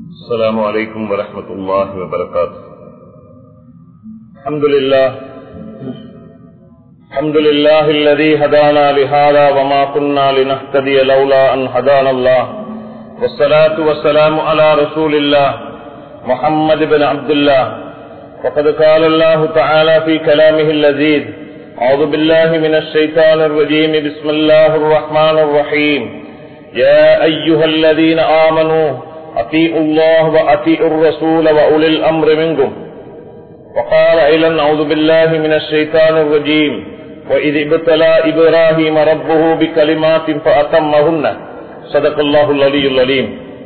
السلام عليكم ورحمة الله وبركاته الحمد لله الحمد لله الذي هدانا لهذا وما كنا لنهتدي لولا أن هدانا الله والصلاة والسلام على رسول الله محمد بن عبد الله وقد قال الله تعالى في كلامه اللذيذ أعوذ بالله من الشيطان الرجيم بسم الله الرحمن الرحيم يا أيها الذين آمنوا أطيعوا الله وأطيعوا الرسول وأولي الأمر منكم وقال أيضا أعوذ بالله من الشيطان الرجيم وإذ ابتلى إبراهيم ربه بكلمات فأتمهن صدق الله العلي العليم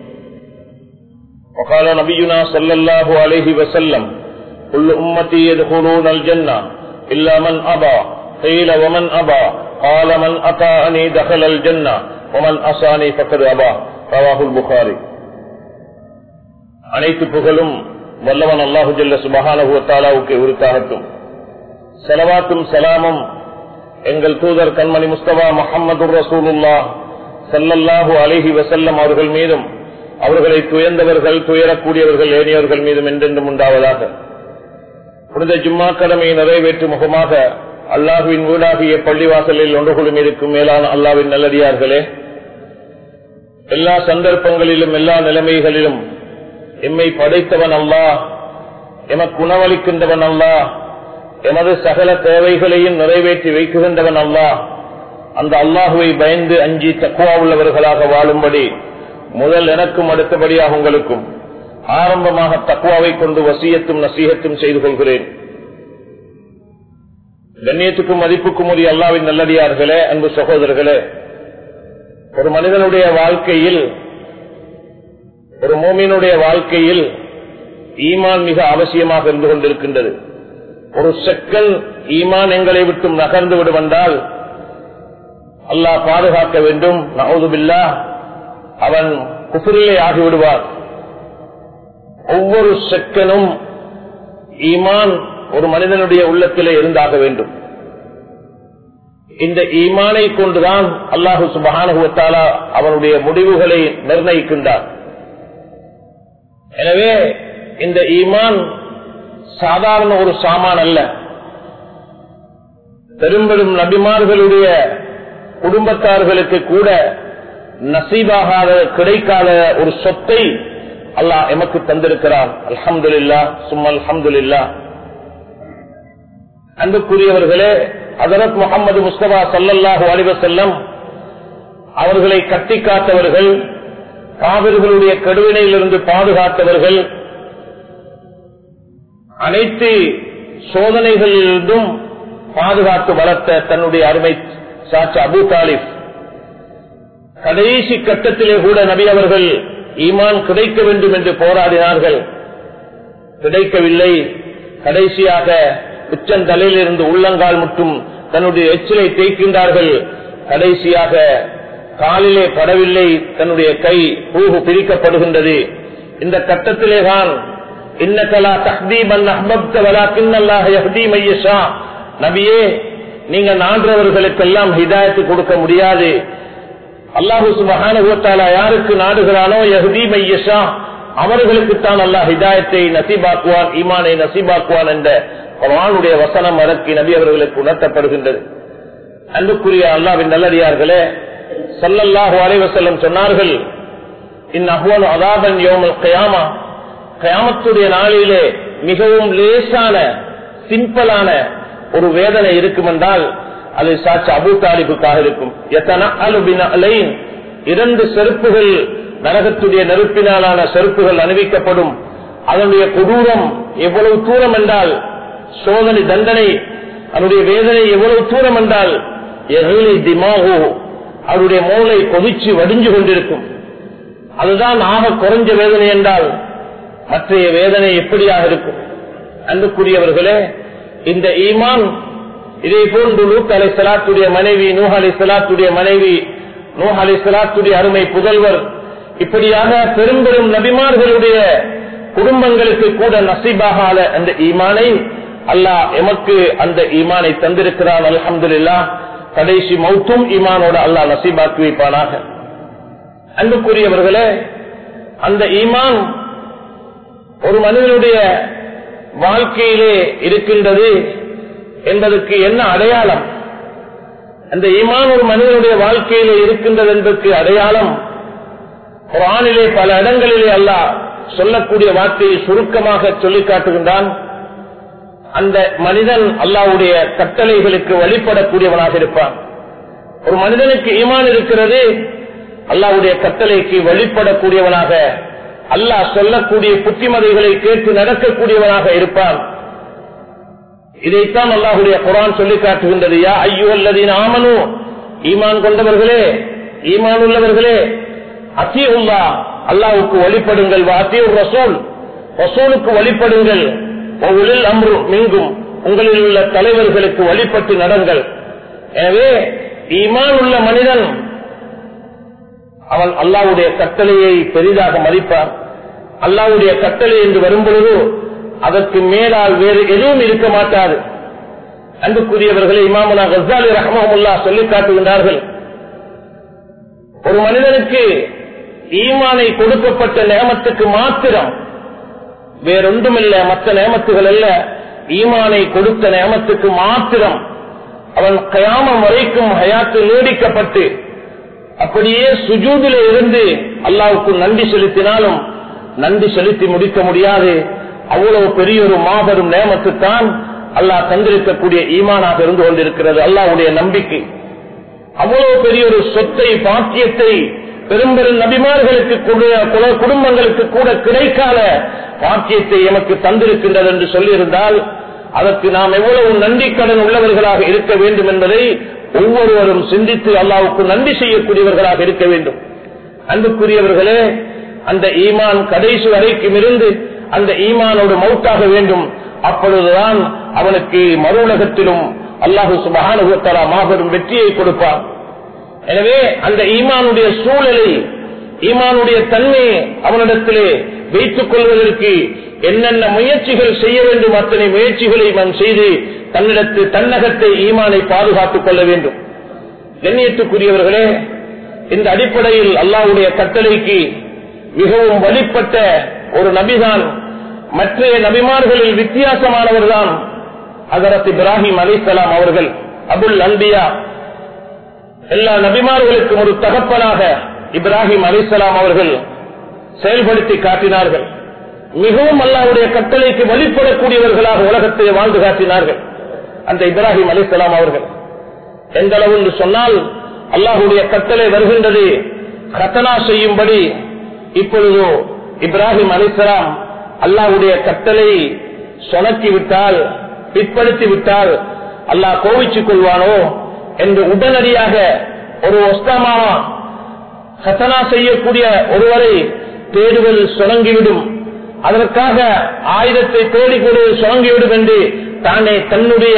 وقال نبينا صلى الله عليه وسلم كل أمتي يدخلون الجنة إلا من أبى قيل ومن أبى قال من أطاعني دخل الجنة ومن أصاني فقد أبى رواه البخاري அனைத்து புகழும் வல்லவன் அல்லாஹு ஜல்ல சுபஹானகுவத்தாலாவுக்கு உரித்தாகட்டும் செலவாத்தும் சலாமும் எங்கள் தூதர் கண்மணி முஸ்தபா முகமது ரசூலுல்லா சல்லல்லாஹு அலிஹி வசல்லம் அவர்கள் மீதும் அவர்களை துயர்ந்தவர்கள் துயரக்கூடியவர்கள் ஏனியவர்கள் மீதும் என்றென்றும் உண்டாவதாக புனித ஜும்மா கடமையை நிறைவேற்றும் முகமாக அல்லாஹுவின் வீடாகிய பள்ளிவாசலில் ஒன்று குழும் இருக்கும் மேலான அல்லாவின் நல்லடியார்களே எல்லா சந்தர்ப்பங்களிலும் எல்லா நிலைமைகளிலும் எம்மை படைத்தவன் அல்லா எமக்கு உணவளிக்கின்றவன் அல்லா எமது சகல தேவைகளையும் நிறைவேற்றி வைக்குகின்றவன் அல்லா அந்த அல்லாஹுவை பயந்து அஞ்சி தக்குவா உள்ளவர்களாக வாழும்படி முதல் எனக்கும் அடுத்தபடியாக உங்களுக்கும் ஆரம்பமாக தக்குவாவை கொண்டு வசியத்தும் நசீகத்தும் செய்து கொள்கிறேன் கண்ணியத்துக்கும் மதிப்புக்கும் உரிய அல்லாவின் நல்லடியார்களே அன்பு சகோதரர்களே ஒரு மனிதனுடைய வாழ்க்கையில் ஒரு மோமினுடைய வாழ்க்கையில் ஈமான் மிக அவசியமாக இருந்து கொண்டிருக்கின்றது ஒரு செக்கல் ஈமான் எங்களை விட்டும் நகர்ந்து விடுவென்றால் அல்லாஹ் பாதுகாக்க வேண்டும் நவுதுபில்லா அவன் குஃபுரிலே ஆகிவிடுவார் ஒவ்வொரு செக்கனும் ஈமான் ஒரு மனிதனுடைய உள்ளத்திலே இருந்தாக வேண்டும் இந்த ஈமானை கொண்டுதான் அல்லாஹு சுபகானுவத்தாலா அவனுடைய முடிவுகளை நிர்ணயிக்கின்றார் எனவே இந்த ஈமான் சாதாரண ஒரு சாமான் அல்ல பெரும்பெரும் நபிமார்களுடைய குடும்பத்தார்களுக்கு கூட நசீபாகாத கிடைக்காத ஒரு சொத்தை அல்லாஹ் எமக்கு தந்திருக்கிறார் அல்ஹம்துல்லா சும் அல்ஹம்துல்லா அன்புக்குரியவர்களே அதரத் முகமது முஸ்தபா சல்லல்லாஹு அலிவசல்லம் அவர்களை கட்டி காத்தவர்கள் காவிர்களுடைய கடுவினையிலிருந்து பாதுகாத்தவர்கள் அனைத்து சோதனைகளிலிருந்தும் பாதுகாத்து வளர்த்த தன்னுடைய அருமை சாட்சி அபு தாலிப் கடைசி கட்டத்திலே கூட நபி அவர்கள் ஈமான் கிடைக்க வேண்டும் என்று போராடினார்கள் கிடைக்கவில்லை கடைசியாக உச்சந்தலையிலிருந்து உள்ளங்கால் மட்டும் தன்னுடைய எச்சிலை தேய்க்கின்றார்கள் கடைசியாக காலிலே படவில்லை தன்னுடைய கை பூகு பிரிக்கப்படுகின்றது இந்த கட்டத்திலே தான் இன்னகலா தஹ்தீபன் அஹ்பப்தவலா கிண்ணல்லாஹ் யஹ்தீ மையஷா நபியே நீங்க நான்றவர்களுக்கெல்லாம் ஹிதாயத்து கொடுக்க முடியாது அல்லாஹு சுபஹானுவத்தாலா யாருக்கு நாடுகிறானோ யஹ்தீ மையஷா அவர்களுக்கு தான் அல்லாஹ் ஹிதாயத்தை நசீபாக்குவான் ஈமானை நசீபாக்குவான் என்ற குரானுடைய வசனம் அரக்கி நபி அவர்களுக்கு உணர்த்தப்படுகின்றது அன்புக்குரிய அல்லாவின் நல்லடியார்களே சல்லல்லாஹு அலைவசல்லம் சொன்னார்கள் இந்நகுவன் அதாபன் யோமல் கயாமா கயாமத்துடைய நாளிலே மிகவும் லேசான சிம்பிளான ஒரு வேதனை இருக்கும் என்றால் அது சாட்சி அபு தாலிபுக்காக இருக்கும் எத்தனை அலுபின் இரண்டு செருப்புகள் நரகத்துடைய நெருப்பினாலான செருப்புகள் அணிவிக்கப்படும் அதனுடைய கொடூரம் எவ்வளவு தூரம் என்றால் சோதனை தண்டனை அதனுடைய வேதனை எவ்வளவு தூரம் என்றால் திமாகோ அவருடைய மூளை கொதிச்சு வடிஞ்சு கொண்டிருக்கும் அதுதான் ஆக குறைஞ்ச வேதனை என்றால் மற்றைய வேதனை எப்படியாக இருக்கும் அன்புக்குரியவர்களே இந்த ஈமான் இதே போன்று லூக் அலை சலாத்துடைய மனைவி நூஹ் அலை சலாத்துடைய மனைவி நூஹ் அலை சலாத்துடைய அருமை புதல்வர் இப்படியாக பெரும்பெரும் நபிமார்களுடைய குடும்பங்களுக்கு கூட நசீபாகாத அந்த ஈமானை அல்லாஹ் எமக்கு அந்த ஈமானை தந்திருக்கிறான் அலமதுல்லா கடைசி மௌத்தும் ஈமானோட அல்லாஹ் நசீபாக்கி வைப்பானாக அன்புக்குரியவர்களே அந்த ஈமான் ஒரு மனிதனுடைய வாழ்க்கையிலே இருக்கின்றது என்பதற்கு என்ன அடையாளம் அந்த ஈமான் ஒரு மனிதனுடைய வாழ்க்கையிலே இருக்கின்றது என்பதற்கு அடையாளம் குரானிலே பல இடங்களிலே அல்லாஹ் சொல்லக்கூடிய வார்த்தையை சுருக்கமாக சொல்லிக் காட்டுகின்றான் அந்த மனிதன் அல்லாவுடைய கட்டளைகளுக்கு வழிபடக்கூடியவனாக இருப்பான் ஒரு மனிதனுக்கு ஈமான் இருக்கிறது அல்லாவுடைய கட்டளைக்கு வழிபடக்கூடியவனாக அல்லாஹ் சொல்லக்கூடிய புத்திமதிகளை கேட்டு நடக்கக்கூடியவனாக இருப்பான் இதைத்தான் அல்லாஹுடைய குரான் சொல்லி காட்டுகின்றது யா ஐயோ அல்லதின் ஆமனு ஈமான் கொண்டவர்களே ஈமான் உள்ளவர்களே அத்தி உள்ளா அல்லாவுக்கு வழிபடுங்கள் அத்தியூர் ரசூல் ரசூலுக்கு வழிபடுங்கள் ஒவ்வொரு அம்ரு மிங்கும் உங்களில் உள்ள தலைவர்களுக்கு வழிபட்டு நடங்கள் எனவே ஈமான் உள்ள மனிதன் அவன் அல்லாவுடைய கட்டளையை பெரிதாக மதிப்பான் அல்லாவுடைய கட்டளை என்று வரும்பொழுது அதற்கு மேலால் வேறு எதுவும் இருக்க மாட்டாது அன்புக்குரியவர்களை இமாமுனா கசாலி ரஹமுல்லா சொல்லிக் காட்டுகின்றார்கள் ஒரு மனிதனுக்கு ஈமானை கொடுக்கப்பட்ட நேமத்துக்கு மாத்திரம் வேறொன்றுமில்ல மற்ற நேமத்துகள் அல்ல ஈமானை கொடுத்த நேமத்துக்கு மாத்திரம் அவன் கயாமம் வரைக்கும் ஹயாத்து நீடிக்கப்பட்டு அப்படியே சுஜூதில இருந்து அல்லாவுக்கு நன்றி செலுத்தினாலும் நன்றி செலுத்தி முடிக்க முடியாது அவ்வளவு பெரிய ஒரு மாபெரும் நேமத்துத்தான் அல்லாஹ் தந்திருக்கக்கூடிய ஈமானாக இருந்து கொண்டிருக்கிறது அல்லாவுடைய நம்பிக்கை அவ்வளவு பெரிய ஒரு சொத்தை பாக்கியத்தை பெரும் பெரும் நபிமார்களுக்கு கூட- குடும்பங்களுக்கு கூட கிடைக்காத பாக்கியத்தை எமக்கு தந்திருக்கின்றது என்று சொல்லியிருந்தால் அதற்கு நாம் எவ்வளவு நன்றி கடன் உள்ளவர்களாக இருக்க வேண்டும் என்பதை ஒவ்வொருவரும் சிந்தித்து அல்லாவுக்கு நன்றி செய்யக்கூடியவர்களாக இருக்க வேண்டும் அன்புக்குரியவர்களே அந்த ஈமான் கடைசி வரைக்கும் இருந்து அந்த ஈமானோடு மௌத்தாக வேண்டும் அப்பொழுதுதான் அவனுக்கு மறு உலகத்திலும் அல்லாஹு சுபகானுகத்தரா மாபெரும் வெற்றியை கொடுப்பான் எனவே அந்த ஈமானுடைய சூழலை ஈமானுடைய தன்மையை அவனிடத்திலே வைத்துக் கொள்வதற்கு என்னென்ன முயற்சிகள் செய்ய வேண்டும் அத்தனை முயற்சிகளை அவன் செய்து தன்னிடத்து தன்னகத்தை ஈமானை பாதுகாத்துக் கொள்ள வேண்டும் கண்ணியத்துக்குரியவர்களே இந்த அடிப்படையில் அல்லாஹ்வுடைய கட்டளைக்கு மிகவும் வழிபட்ட ஒரு நபிதான் மற்றைய நபிமார்களில் வித்தியாசமானவர்தான் ஹசரத் இப்ராஹிம் அலிசலாம் அவர்கள் அபுல் அன்பியா எல்லா நபிமார்களுக்கும் ஒரு தகப்பனாக இப்ராஹிம் அலிசலாம் அவர்கள் செயல்படுத்தி காட்டினார்கள் மிகவும் அல்லாவுடைய கட்டளைக்கு வழிபடக்கூடியவர்களாக உலகத்தை வாழ்ந்து காட்டினார்கள் அந்த இப்ராஹிம் அலிசலாம் அவர்கள் எந்த அளவு என்று சொன்னால் அல்லாஹுடைய கட்டளை வருகின்றது கத்தனா செய்யும்படி இப்பொழுதோ இப்ராஹிம் அலிசலாம் அல்லாஹுடைய கட்டளை சொனக்கி விட்டால் பிற்படுத்தி விட்டால் அல்லாஹ் கோவிச்சுக் கொள்வானோ என்று உடனடியாக ஒரு ஒஸ்தாமாமா கத்தனா செய்யக்கூடிய ஒருவரை தேடுவது சுணங்கிவிடும் அதற்காக ஆயுதத்தை தேடிக்கொடு சுணங்கிவிடும் என்று தானே தன்னுடைய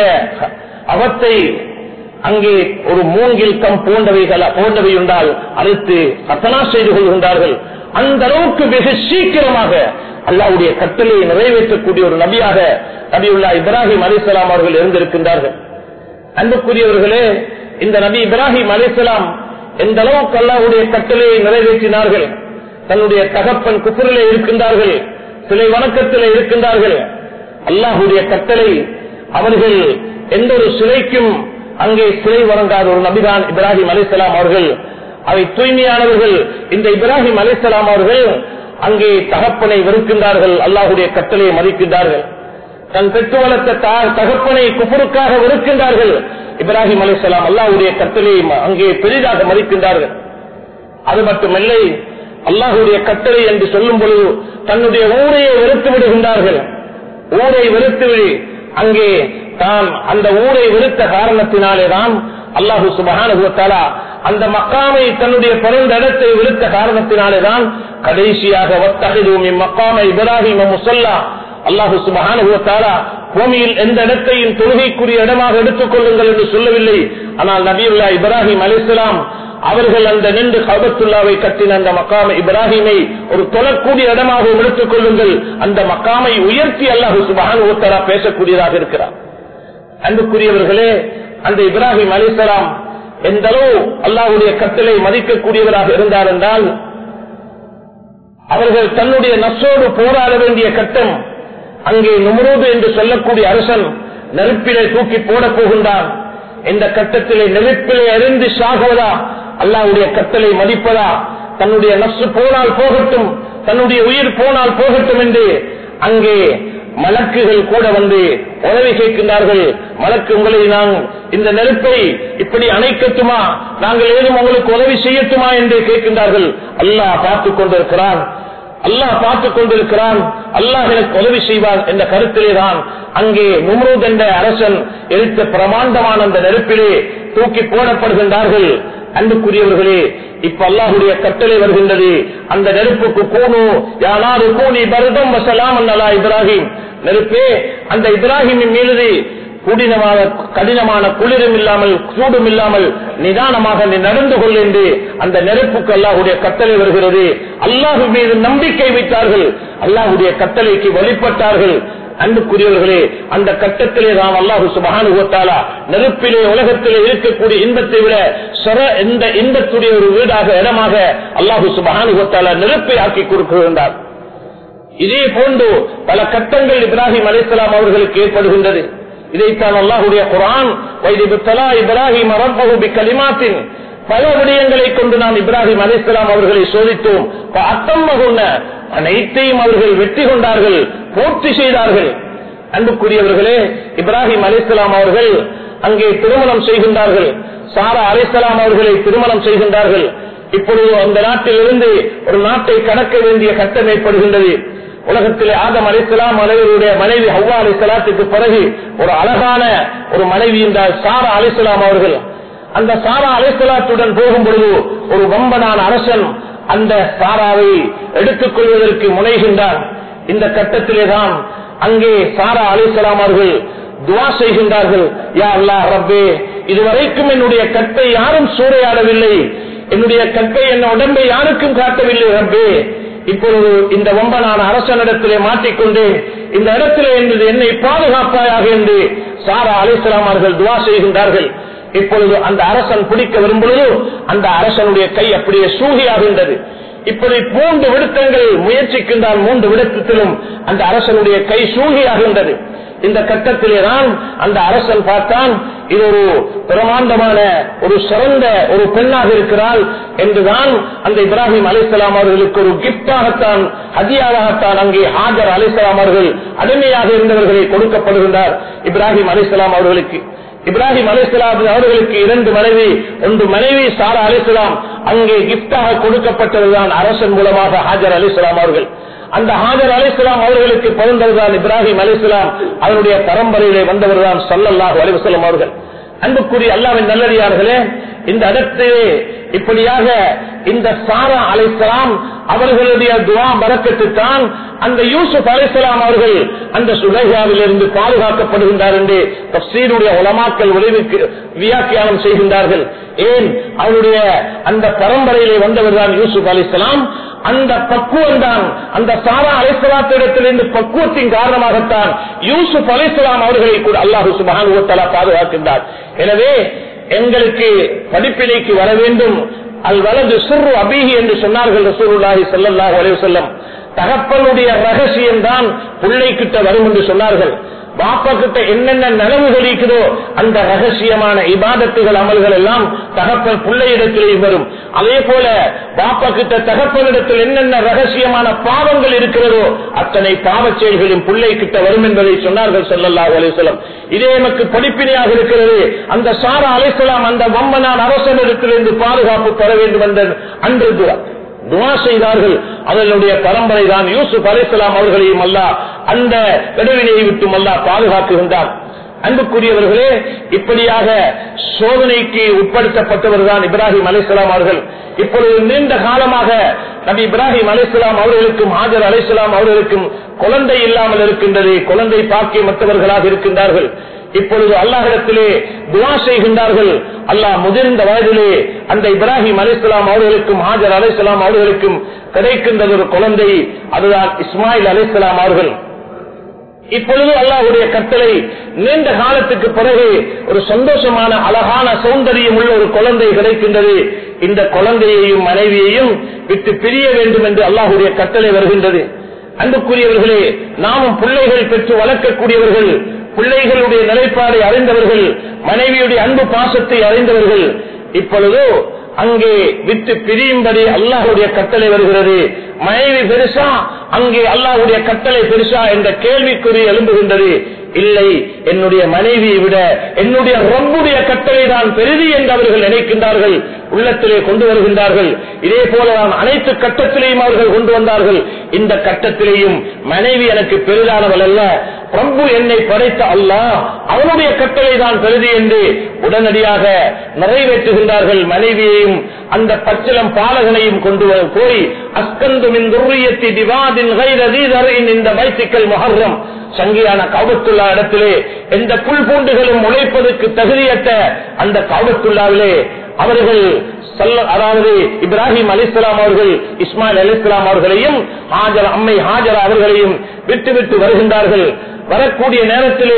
அவத்தை அங்கே ஒரு மூங்கில் கம் போன்றவைகள் போன்றவை உண்டால் அழைத்து கத்தனா செய்து கொள்கின்றார்கள் அந்த அளவுக்கு வெகு சீக்கிரமாக அல்லாவுடைய கட்டளையை நிறைவேற்றக்கூடிய ஒரு நபியாக நபியுல்லா இப்ராஹிம் அலிசலாம் அவர்கள் இருந்திருக்கின்றார்கள் அன்புக்குரியவர்களே இந்த நபி இப்ராஹிம் அலிசலாம் எந்த அளவுக்கு அல்லாவுடைய கட்டளையை நிறைவேற்றினார்கள் தன்னுடைய தகப்பன் குப்புரிலே இருக்கின்றார்கள் சிலை வணக்கத்திலே இருக்கின்றார்கள் அல்லாஹுடைய கட்டளை அவர்கள் எந்த ஒரு சிலைக்கும் அங்கே சிலை வணங்காத ஒரு நபிதான் இப்ராஹிம் அலிசலாம் அவர்கள் அவை தூய்மையானவர்கள் இந்த இப்ராஹிம் அலிசலாம் அவர்கள் அங்கே தகப்பனை வெறுக்கின்றார்கள் அல்லாஹுடைய கட்டளையை மதிக்கின்றார்கள் தன் பெற்று வளர்த்த தா- தகப்பனை குப்பருக்காக வெறுக்கின்றார்கள் இப்ராஹிம் அலிசலாம் அல்லாஹுடைய கட்டளையை ம- அங்கே பெரிதாக மதிக்கின்றார்கள் அது மட்டுமில்லை அல்லாஹுடைய கட்டளை என்று சொல்லும் பொழுது தன்னுடைய ஊரையை வெறுத்து விடுகின்றார்கள் ஊரை வெறுத்து விடு அங்கே தான் அந்த ஊரை வெறுத்த காரணத்தினாலே தான் அல்லாஹு சுபகானுபவத்தாலா அந்த மக்காமை தன்னுடைய பிறந்த இடத்தை வெறுத்த காரணத்தினாலே தான் கடைசியாக வத்தகிதும் இம்மக்காம இப்ராஹிம் முசல்லா அல்லாஹு சுபகானுபவத்தாலா பூமியில் எந்த இடத்தையும் தொழுகைக்குரிய இடமாக எடுத்துக் கொள்ளுங்கள் என்று சொல்லவில்லை ஆனால் நபியுல்லா இப்ராஹிம் அலிஸ்லாம் அவர்கள் அந்த நின்று கபத்துல்லாவை கட்டின அந்த மக்காம இப்ராஹிமை ஒரு தொழக்கூடிய இடமாகவும் எடுத்துக் கொள்ளுங்கள் அந்த மக்காமை உயர்த்தி அல்லாஹு சுபகானுபவத்தாலா பேசக்கூடியதாக இருக்கிறார் அன்புக்குரியவர்களே அந்த இப்ராஹிம் அலிசலாம் எந்த அளவு அல்லாஹுடைய கட்டளை மதிக்கக்கூடியவராக இருந்தார் என்றால் அவர்கள் தன்னுடைய நசோடு போராட வேண்டிய கட்டம் அங்கே நுமரூது என்று சொல்லக்கூடிய அரசன் நெருப்பிலே தூக்கி போட போகின்றான் இந்த கட்டத்திலே நெருப்பிலே அறிந்து சாகுவதா அல்லாவுடைய கட்டளை மதிப்பதா தன்னுடைய நசு போனால் போகட்டும் தன்னுடைய உயிர் போனால் போகட்டும் என்று அங்கே மலக்குகள் கூட வந்து உதவி கேட்கின்றார்கள் மலக்கு உங்களை நான் இந்த நெருப்பை இப்படி அணைக்கட்டுமா நாங்கள் ஏதும் உங்களுக்கு உதவி செய்யட்டுமா என்று கேட்கின்றார்கள் அல்லாஹ் பார்த்துக் கொண்டிருக்கிறான் அல்லாஹ் பார்த்துக் கொண்டிருக்கிறான் அல்லாஹ் எனக்கு உதவி செய்வார் என்ற கருத்திலே தான் அங்கே நும்ரூத் என்ற அரசன் எரித்த பிரமாண்டமான அந்த நெருப்பிலே தூக்கி போடப்படுகின்றார்கள் அன்புக்குரியவர்களே இப்ப அல்லாஹுடைய கட்டளை வருகின்றது அந்த நெருப்புக்கு கூணு யானாரு கூனி பரதம் வசலாம் அல்லா இப்ராஹிம் நெருப்பே அந்த இப்ராஹிமின் மீது குடினமான கடினமான குளிரும் இல்லாமல் சூடும் இல்லாமல் நிதானமாக நீ நடந்து கொள் என்று அந்த நெருப்புக்கு அல்லாஹுடைய கட்டளை வருகிறது அல்லாஹு மீது நம்பிக்கை வைத்தார்கள் அல்லாஹுடைய கட்டளைக்கு வழிபட்டார்கள் அன்புக்குரியவர்களே அந்த கட்டத்திலே தான் அல்லாஹு சுபகானுகத்தாலா நெருப்பிலே உலகத்திலே இருக்கக்கூடிய இன்பத்தை விட சொர இந்த இன்பத்துடைய ஒரு வீடாக இடமாக அல்லாஹு சுபகானுகத்தாலா நெருப்பை ஆக்கி கொடுக்கின்றார் இதே போன்று பல கட்டங்கள் இப்ராஹிம் அலிஸ்லாம் அவர்களுக்கு ஏற்படுகின்றது இதைத்தான் அல்லாஹுடைய குரான் வைதிபுத்தலா இப்ராஹிம் அரபகுபி கலிமாத்தின் பல விடயங்களை கொண்டு நாம் இப்ராஹிம் அலிஸ்லாம் அவர்களை சோதித்தோம் அத்தம்மகுன்ன அனைத்தையும் அவர்கள் வெற்றி கொண்டார்கள் பூர்த்தி செய்தார்கள் அன்புக்குரியவர்களே இப்ராஹிம் அலிஸ்லாம் அவர்கள் அங்கே திருமணம் செய்கின்றார்கள் சாரா அலிஸ்லாம் அவர்களை திருமணம் செய்கின்றார்கள் இப்பொழுது அந்த நாட்டிலிருந்து ஒரு நாட்டை கடக்க வேண்டிய கட்டம் ஏற்படுகின்றது உலகத்திலே ஆதம் அலிஸ்லாம் அலைவருடைய மனைவி ஹவ்வா அலிஸ்லாத்துக்கு பிறகு ஒரு அழகான ஒரு மனைவி என்றால் சாரா அலிஸ்லாம் அவர்கள் அந்த சாரா அலிஸ்லாத்துடன் போகும் பொழுது ஒரு வம்பனான அரசன் அந்த சாராவை எடுத்துக் கொள்வதற்கு முனைகின்றார் இந்த கட்டத்திலே தான் அங்கே சாரா அலிஸ்லாம் அவர்கள் துவா செய்கின்றார்கள் யா அல்லா ரப்பே இதுவரைக்கும் என்னுடைய கட்டை யாரும் சூறையாடவில்லை என்னுடைய கட்டை என் உடம்பை யாருக்கும் காட்டவில்லை ரப்பே இப்பொழுது இந்த வம்பனான அரசனிடத்திலே மாட்டிக்கொண்டு இந்த இடத்திலே என்பது என்னை பாதுகாப்பாயாக என்று சாரா அலிஸ்லாம் அவர்கள் துவா செய்கின்றார்கள் இப்பொழுது அந்த அரசன் பிடிக்க விரும்புவது அந்த அரசனுடைய கை அப்படியே சூகியாகின்றது இப்படி மூன்று விடுத்தங்கள் முயற்சிக்கின்றான் மூன்று விடுத்தத்திலும் அந்த அரசனுடைய கை சூகியாகின்றது இந்த கட்டத்திலே தான் அந்த அரசன் பார்த்தான் இது ஒரு பிரமாண்டமான ஒரு சிறந்த ஒரு பெண்ணாக இருக்கிறாள் என்றுதான் அந்த இப்ராஹிம் அலிசலாம் அவர்களுக்கு ஒரு கிப்டாகத்தான் ஹதியாகத்தான் அங்கே ஹாஜர் அலிசலாம் அவர்கள் அடிமையாக இருந்தவர்களை கொடுக்கப்படுகின்றார் இப்ராஹிம் அலிசலாம் அவர்களுக்கு இப்ராஹிம் அலிஸ்லாம் அவர்களுக்கு இரண்டு மனைவி ஒன்று மனைவி சாரா அலிஸ்லாம் அங்கே கிப்டாக கொடுக்கப்பட்டதுதான் அரசன் மூலமாக ஹாஜர் அலிஸ்லாம் அவர்கள் அந்த ஹாஜர் அலிஸ்லாம் அவர்களுக்கு பிறந்ததுதான் இப்ராஹிம் அலிஸ்லாம் அவருடைய பரம்பரையிலே வந்தவர்தான் சல்லல்லாஹு அலிவசல்லம் அவர்கள் அன்புக்குரிய அல்லாவின் நல்லடியார்களே இந்த இடத்திலே இப்படியாக இந்த சாரா அலிஸ்லாம் அவர்களுடைய துவா பறக்கத்து தான் அந்த யூசுப் அலிஸ்லாம் அவர்கள் அந்த சுலைகாவில் இருந்து பாதுகாக்கப்படுகின்றார் என்று தப்சீருடைய உலமாக்கல் விளைவுக்கு வியாக்கியானம் செய்கின்றார்கள் ஏன் அவருடைய அந்த பரம்பரையிலே வந்தவர் தான் யூசுப் அலிஸ்லாம் அந்த பக்குவம் தான் அந்த சாரா அலிஸ்லாத்திடத்திலிருந்து பக்குவத்தின் காரணமாகத்தான் யூசுப் அலிஸ்லாம் அவர்களை கூட அல்லாஹு சுபான் பாதுகாக்கின்றார் எனவே எங்களுக்கு படிப்பினைக்கு வர வேண்டும் அல் வலது சுர்ரு அபிஹி என்று சொன்னார்கள் ரசூலுல்லாஹி ஸல்லல்லாஹு அலைஹி வஸல்லம் தகப்பனுடைய ரகசியம் தான் பிள்ளை கிட்ட வரும் என்று சொன்னார்கள் பாப்பா கிட்ட என்னென்ன நனவுகள் இருக்குதோ அந்த ரகசியமான இபாதத்துகள் அமல்கள் எல்லாம் தகப்பன் பிள்ளையிடத்திலேயும் வரும் அதே போல பாப்பா கிட்ட தகப்பனிடத்தில் என்னென்ன ரகசியமான பாவங்கள் இருக்கிறதோ அத்தனை பாவச் செயல்களும் பிள்ளை கிட்ட வரும் என்பதை சொன்னார்கள் சொல்லல்லா அலிசலம் இதே நமக்கு படிப்பினையாக இருக்கிறது அந்த சாரா அலிசலாம் அந்த வம்பனான் அரசனிடத்திலிருந்து பாதுகாப்பு பெற வேண்டும் என்ற அன்று துவா செய்தார்கள் அதனுடைய பரம்பரை தான் யூசுப் அலிசலாம் அவர்களையும் அல்ல அந்த விடவினையை விட்டும் அல்ல பாதுகாக்குகின்றார் அன்புக்குரியவர்களே இப்படியாக சோதனைக்கு உட்படுத்தப்பட்டவர் தான் இப்ராஹிம் அலிஸ்லாம் அவர்கள் இப்பொழுது நீண்ட காலமாக நபி இப்ராஹிம் அலிஸ்லாம் அவர்களுக்கும் ஹாஜர் அலிஸ்லாம் அவர்களுக்கும் குழந்தை இல்லாமல் இருக்கின்றது குழந்தை பாக்கியமற்றவர்களாக இருக்கின்றார்கள் இப்பொழுது அல்லாஹிடத்திலே துவா செய்கின்றார்கள் அல்லாஹ் முதிர்ந்த வயதிலே அந்த இப்ராஹிம் அலிஸ்லாம் அவர்களுக்கும் ஹாஜர் அலிஸ்லாம் அவர்களுக்கும் கிடைக்கின்றது ஒரு குழந்தை அதுதான் இஸ்மாயில் அலிஸ்லாம் அவர்கள் இப்பொழுது அல்லாஹுடைய கட்டளை நீண்ட காலத்துக்கு பிறகு ஒரு சந்தோஷமான அழகான சௌந்தரியம் உள்ள ஒரு குழந்தை கிடைக்கின்றது இந்த குழந்தையையும் மனைவியையும் விட்டு பிரிய வேண்டும் என்று அல்லாஹுடைய கட்டளை வருகின்றது அன்புக்குரியவர்களே நாமும் பிள்ளைகள் பெற்று வளர்க்கக்கூடியவர்கள் பிள்ளைகளுடைய நிலைப்பாடை அறிந்தவர்கள் மனைவியுடைய அன்பு பாசத்தை அறிந்தவர்கள் இப்பொழுதோ அங்கே விட்டு பிரியும்படி அல்லாஹுடைய கட்டளை வருகிறது மனைவி பெருசா அங்கே அல்லாஹுடைய கட்டளை பெருசா என்ற கேள்விக்குறி எழும்புகின்றது இல்லை என்னுடைய மனைவியை விட என்னுடைய ரப்புடைய கட்டளை தான் பெரிது என்று அவர்கள் நினைக்கின்றார்கள் உள்ளத்திலே கொண்டு வருகின்றார்கள் இதே போலதான் அனைத்து கட்டத்திலேயும் அவர்கள் கொண்டு வந்தார்கள் இந்த கட்டத்திலேயும் மனைவி எனக்கு பெரிதானவள் அல்ல பிரபு என்னை படைத்த அல்லாஹ் அவனுடைய கட்டளை தான் பெரிது என்று உடனடியாக நிறைவேற்றுகின்றார்கள் மனைவியையும் அந்த பச்சிலம் பாலகனையும் கொண்டு வ- போய் அஸ்கந்துமின் துர்ரியத்தி திவாதின் கைரதீதரின் இந்த வைத்திக்கல் முகர்றம் சங்கியான காபத்துல்லா இடத்திலே எந்த புல் பூண்டுகளும் முளைப்பதற்கு தகுதியற்ற அந்த காபத்துல்லாவிலே அவர்கள் சல்ல- அதாவது இப்ராஹிம் அலிஸ்லாம் அவர்கள் இஸ்மாயில் அலிஸ்லாம் அவர்களையும் ஹாஜர் அம்மை ஹாஜர் அவர்களையும் விட்டு விட்டு வருகின்றார்கள் வரக்கூடிய நேரத்திலே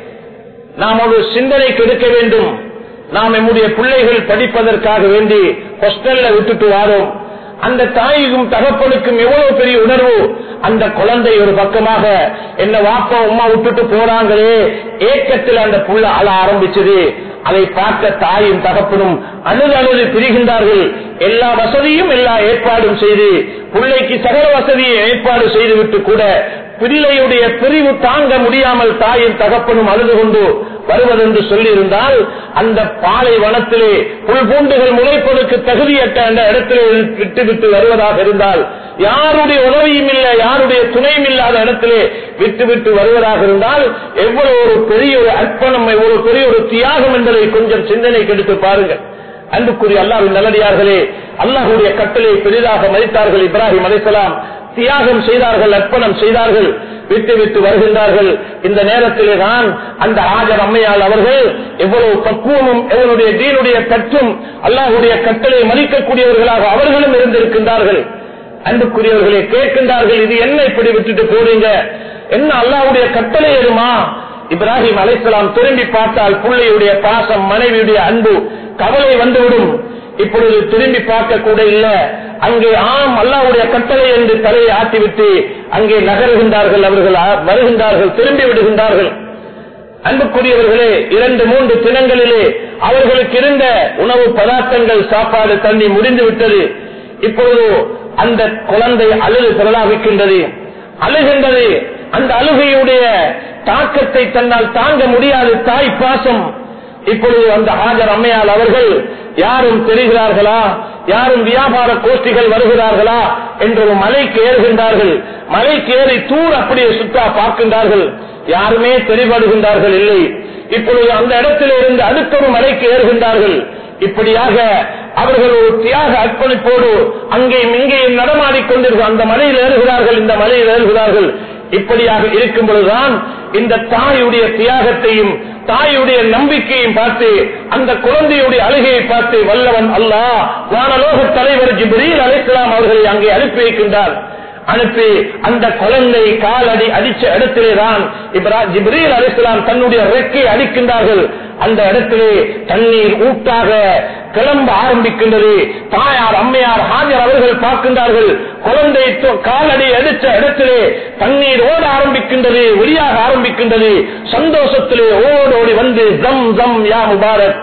நாம் ஒரு சிந்தனை கெடுக்க வேண்டும் நாம் நம்முடைய பிள்ளைகள் படிப்பதற்காக வேண்டி ஹாஸ்டல்ல விட்டுட்டு வாரோம் அந்த தாய்க்கும் தகப்பனுக்கும் எவ்வளவு பெரிய உணர்வு அந்த குழந்தை ஒரு பக்கமாக என்ன வாப்பா உமா விட்டுட்டு போறாங்களே ஏக்கத்தில் அந்த புள்ள அழ ஆரம்பிச்சது அதை பார்த்த தாயும் தகப்பனும் அழுது அழுது பிரிகின்றார்கள் எல்லா வசதியும் எல்லா ஏற்பாடும் செய்து பிள்ளைக்கு சகல வசதியை ஏற்பாடு செய்துவிட்டு கூட பிள்ளையுடைய பிரிவு தாங்க முடியாமல் தாயின் தகப்பனும் அழுது கொண்டு வருவதென்று சொல்லியிருந்தால் அந்த பாலை வனத்திலே புல் பூண்டுகள் முளைப்பதற்கு தகுதியற்ற அந்த இடத்திலே விட்டு விட்டு வருவதாக இருந்தால் யாருடைய உதவியும் இல்லை யாருடைய துணையும் இல்லாத இடத்திலே விட்டு விட்டு வருவதாக இருந்தால் எவ்வளவு ஒரு பெரிய ஒரு அர்ப்பணம் எவ்வளவு பெரிய ஒரு தியாகம் என்பதை கொஞ்சம் சிந்தனைக்கு எடுத்து பாருங்கள் அன்புக்குரிய அல்லாவின் நல்லடியார்களே அல்லாஹுடைய கட்டளை பெரிதாக மதித்தார்கள் இப்ராஹிம் அலைசலாம் தியாகம் செய்தார்கள் அர்ப்பணம் செய்தார்கள் விட்டு விட்டு வருகின்றார்கள் இந்த நேரத்திலே தான் அந்த ஆஜர் அம்மையால் அவர்கள் எவ்வளவு பக்குவமும் எவனுடைய தீனுடைய கற்றும் அல்லாஹுடைய கட்டளை மதிக்கக்கூடியவர்களாக அவர்களும் இருந்திருக்கின்றார்கள் அன்புக்குரியவர்களே கேட்கின்றார்கள் இது என்ன இப்படி விட்டுட்டு போறீங்க என்ன அல்லாஹ்வுடைய கட்டளை ஏறுமா இப்ராஹிம் அலைசலாம் திரும்பி பார்த்தால் பிள்ளையுடைய பாசம் மனைவியுடைய அன்பு கவலை வந்துவிடும் இப்பொழுது திரும்பி பார்க்க கூட இல்ல அங்கே ஆம் அல்லாவுடைய கட்டளை என்று தலையை ஆட்டிவிட்டு அங்கே நகருகின்றார்கள் அவர்கள் ஆ- வருகின்றார்கள் திரும்பி விடுகின்றார்கள் அன்புக்குரியவர்களே இரண்டு மூன்று தினங்களிலே அவர்களுக்கு இருந்த உணவு பதார்த்தங்கள் சாப்பாடு தண்ணி முடிந்து விட்டது இப்பொழுது அந்த குழந்தை அழுது பிரலாபிக்கின்றது அழுகின்றது அந்த அழுகையுடைய தாக்கத்தை தன்னால் தாங்க முடியாது தாய் பாசம் இப்பொழுது அந்த ஹாஜர் அம்மையால் அவர்கள் யாரும் தெரிகிறார்களா யாரும் வியாபார கோஷ்டிகள் வருகிறார்களா என்று ஒரு மலைக்கு ஏறுகின்றார்கள் மலைக்கு ஏறி தூர் அப்படியே சுத்தா பார்க்கின்றார்கள் யாருமே தெரிபடுகின்றார்கள் இல்லை இப்பொழுது அந்த இடத்திலே இருந்து அடுத்த ஒரு மலைக்கு ஏறுகின்றார்கள் இப்படியாக அவர்கள் ஒரு தியாக அர்ப்பணிப்போடு அங்கேயும் இங்கேயும் நடமாடிக் கொண்டிருக்க அந்த மலையில் ஏறுகிறார்கள் இந்த மலையில் ஏறுகிறார்கள் இப்படியாக இருக்கும் பொழுதுதான் இந்த தாயுடைய தியாகத்தையும் தாயுடைய நம்பிக்கையும் பார்த்து அந்த குழந்தையுடைய அழுகையை பார்த்து வல்லவன் அல்லாஹ் வானலோக தலைவர் ஜிப்ரீல் அலைக்கலாம் அவர்களை அங்கே அனுப்பி வைக்கின்றார் அனுப்பி அந்த குழந்தை காலடி அடிச்ச இடத்திலேதான் இப்ரா ஜிப்ரீல் அலிஸ்லாம் தன்னுடைய ரெக்கை அடிக்கின்றார்கள் அந்த இடத்திலே தண்ணீர் ஊட்டாக கிளம்ப ஆரம்பிக்கின்றது தாயார் அம்மையார் ஹாஜர் அவர்கள் பார்க்கின்றார்கள் குழந்தை தொ- காலடி அடித்த இடத்திலே தண்ணீர் ஓட ஆரம்பிக்கின்றது ஒளியாக ஆரம்பிக்கின்றது சந்தோஷத்திலே ஓடோடி வந்து ஜம் ஜம் யா முபாரக்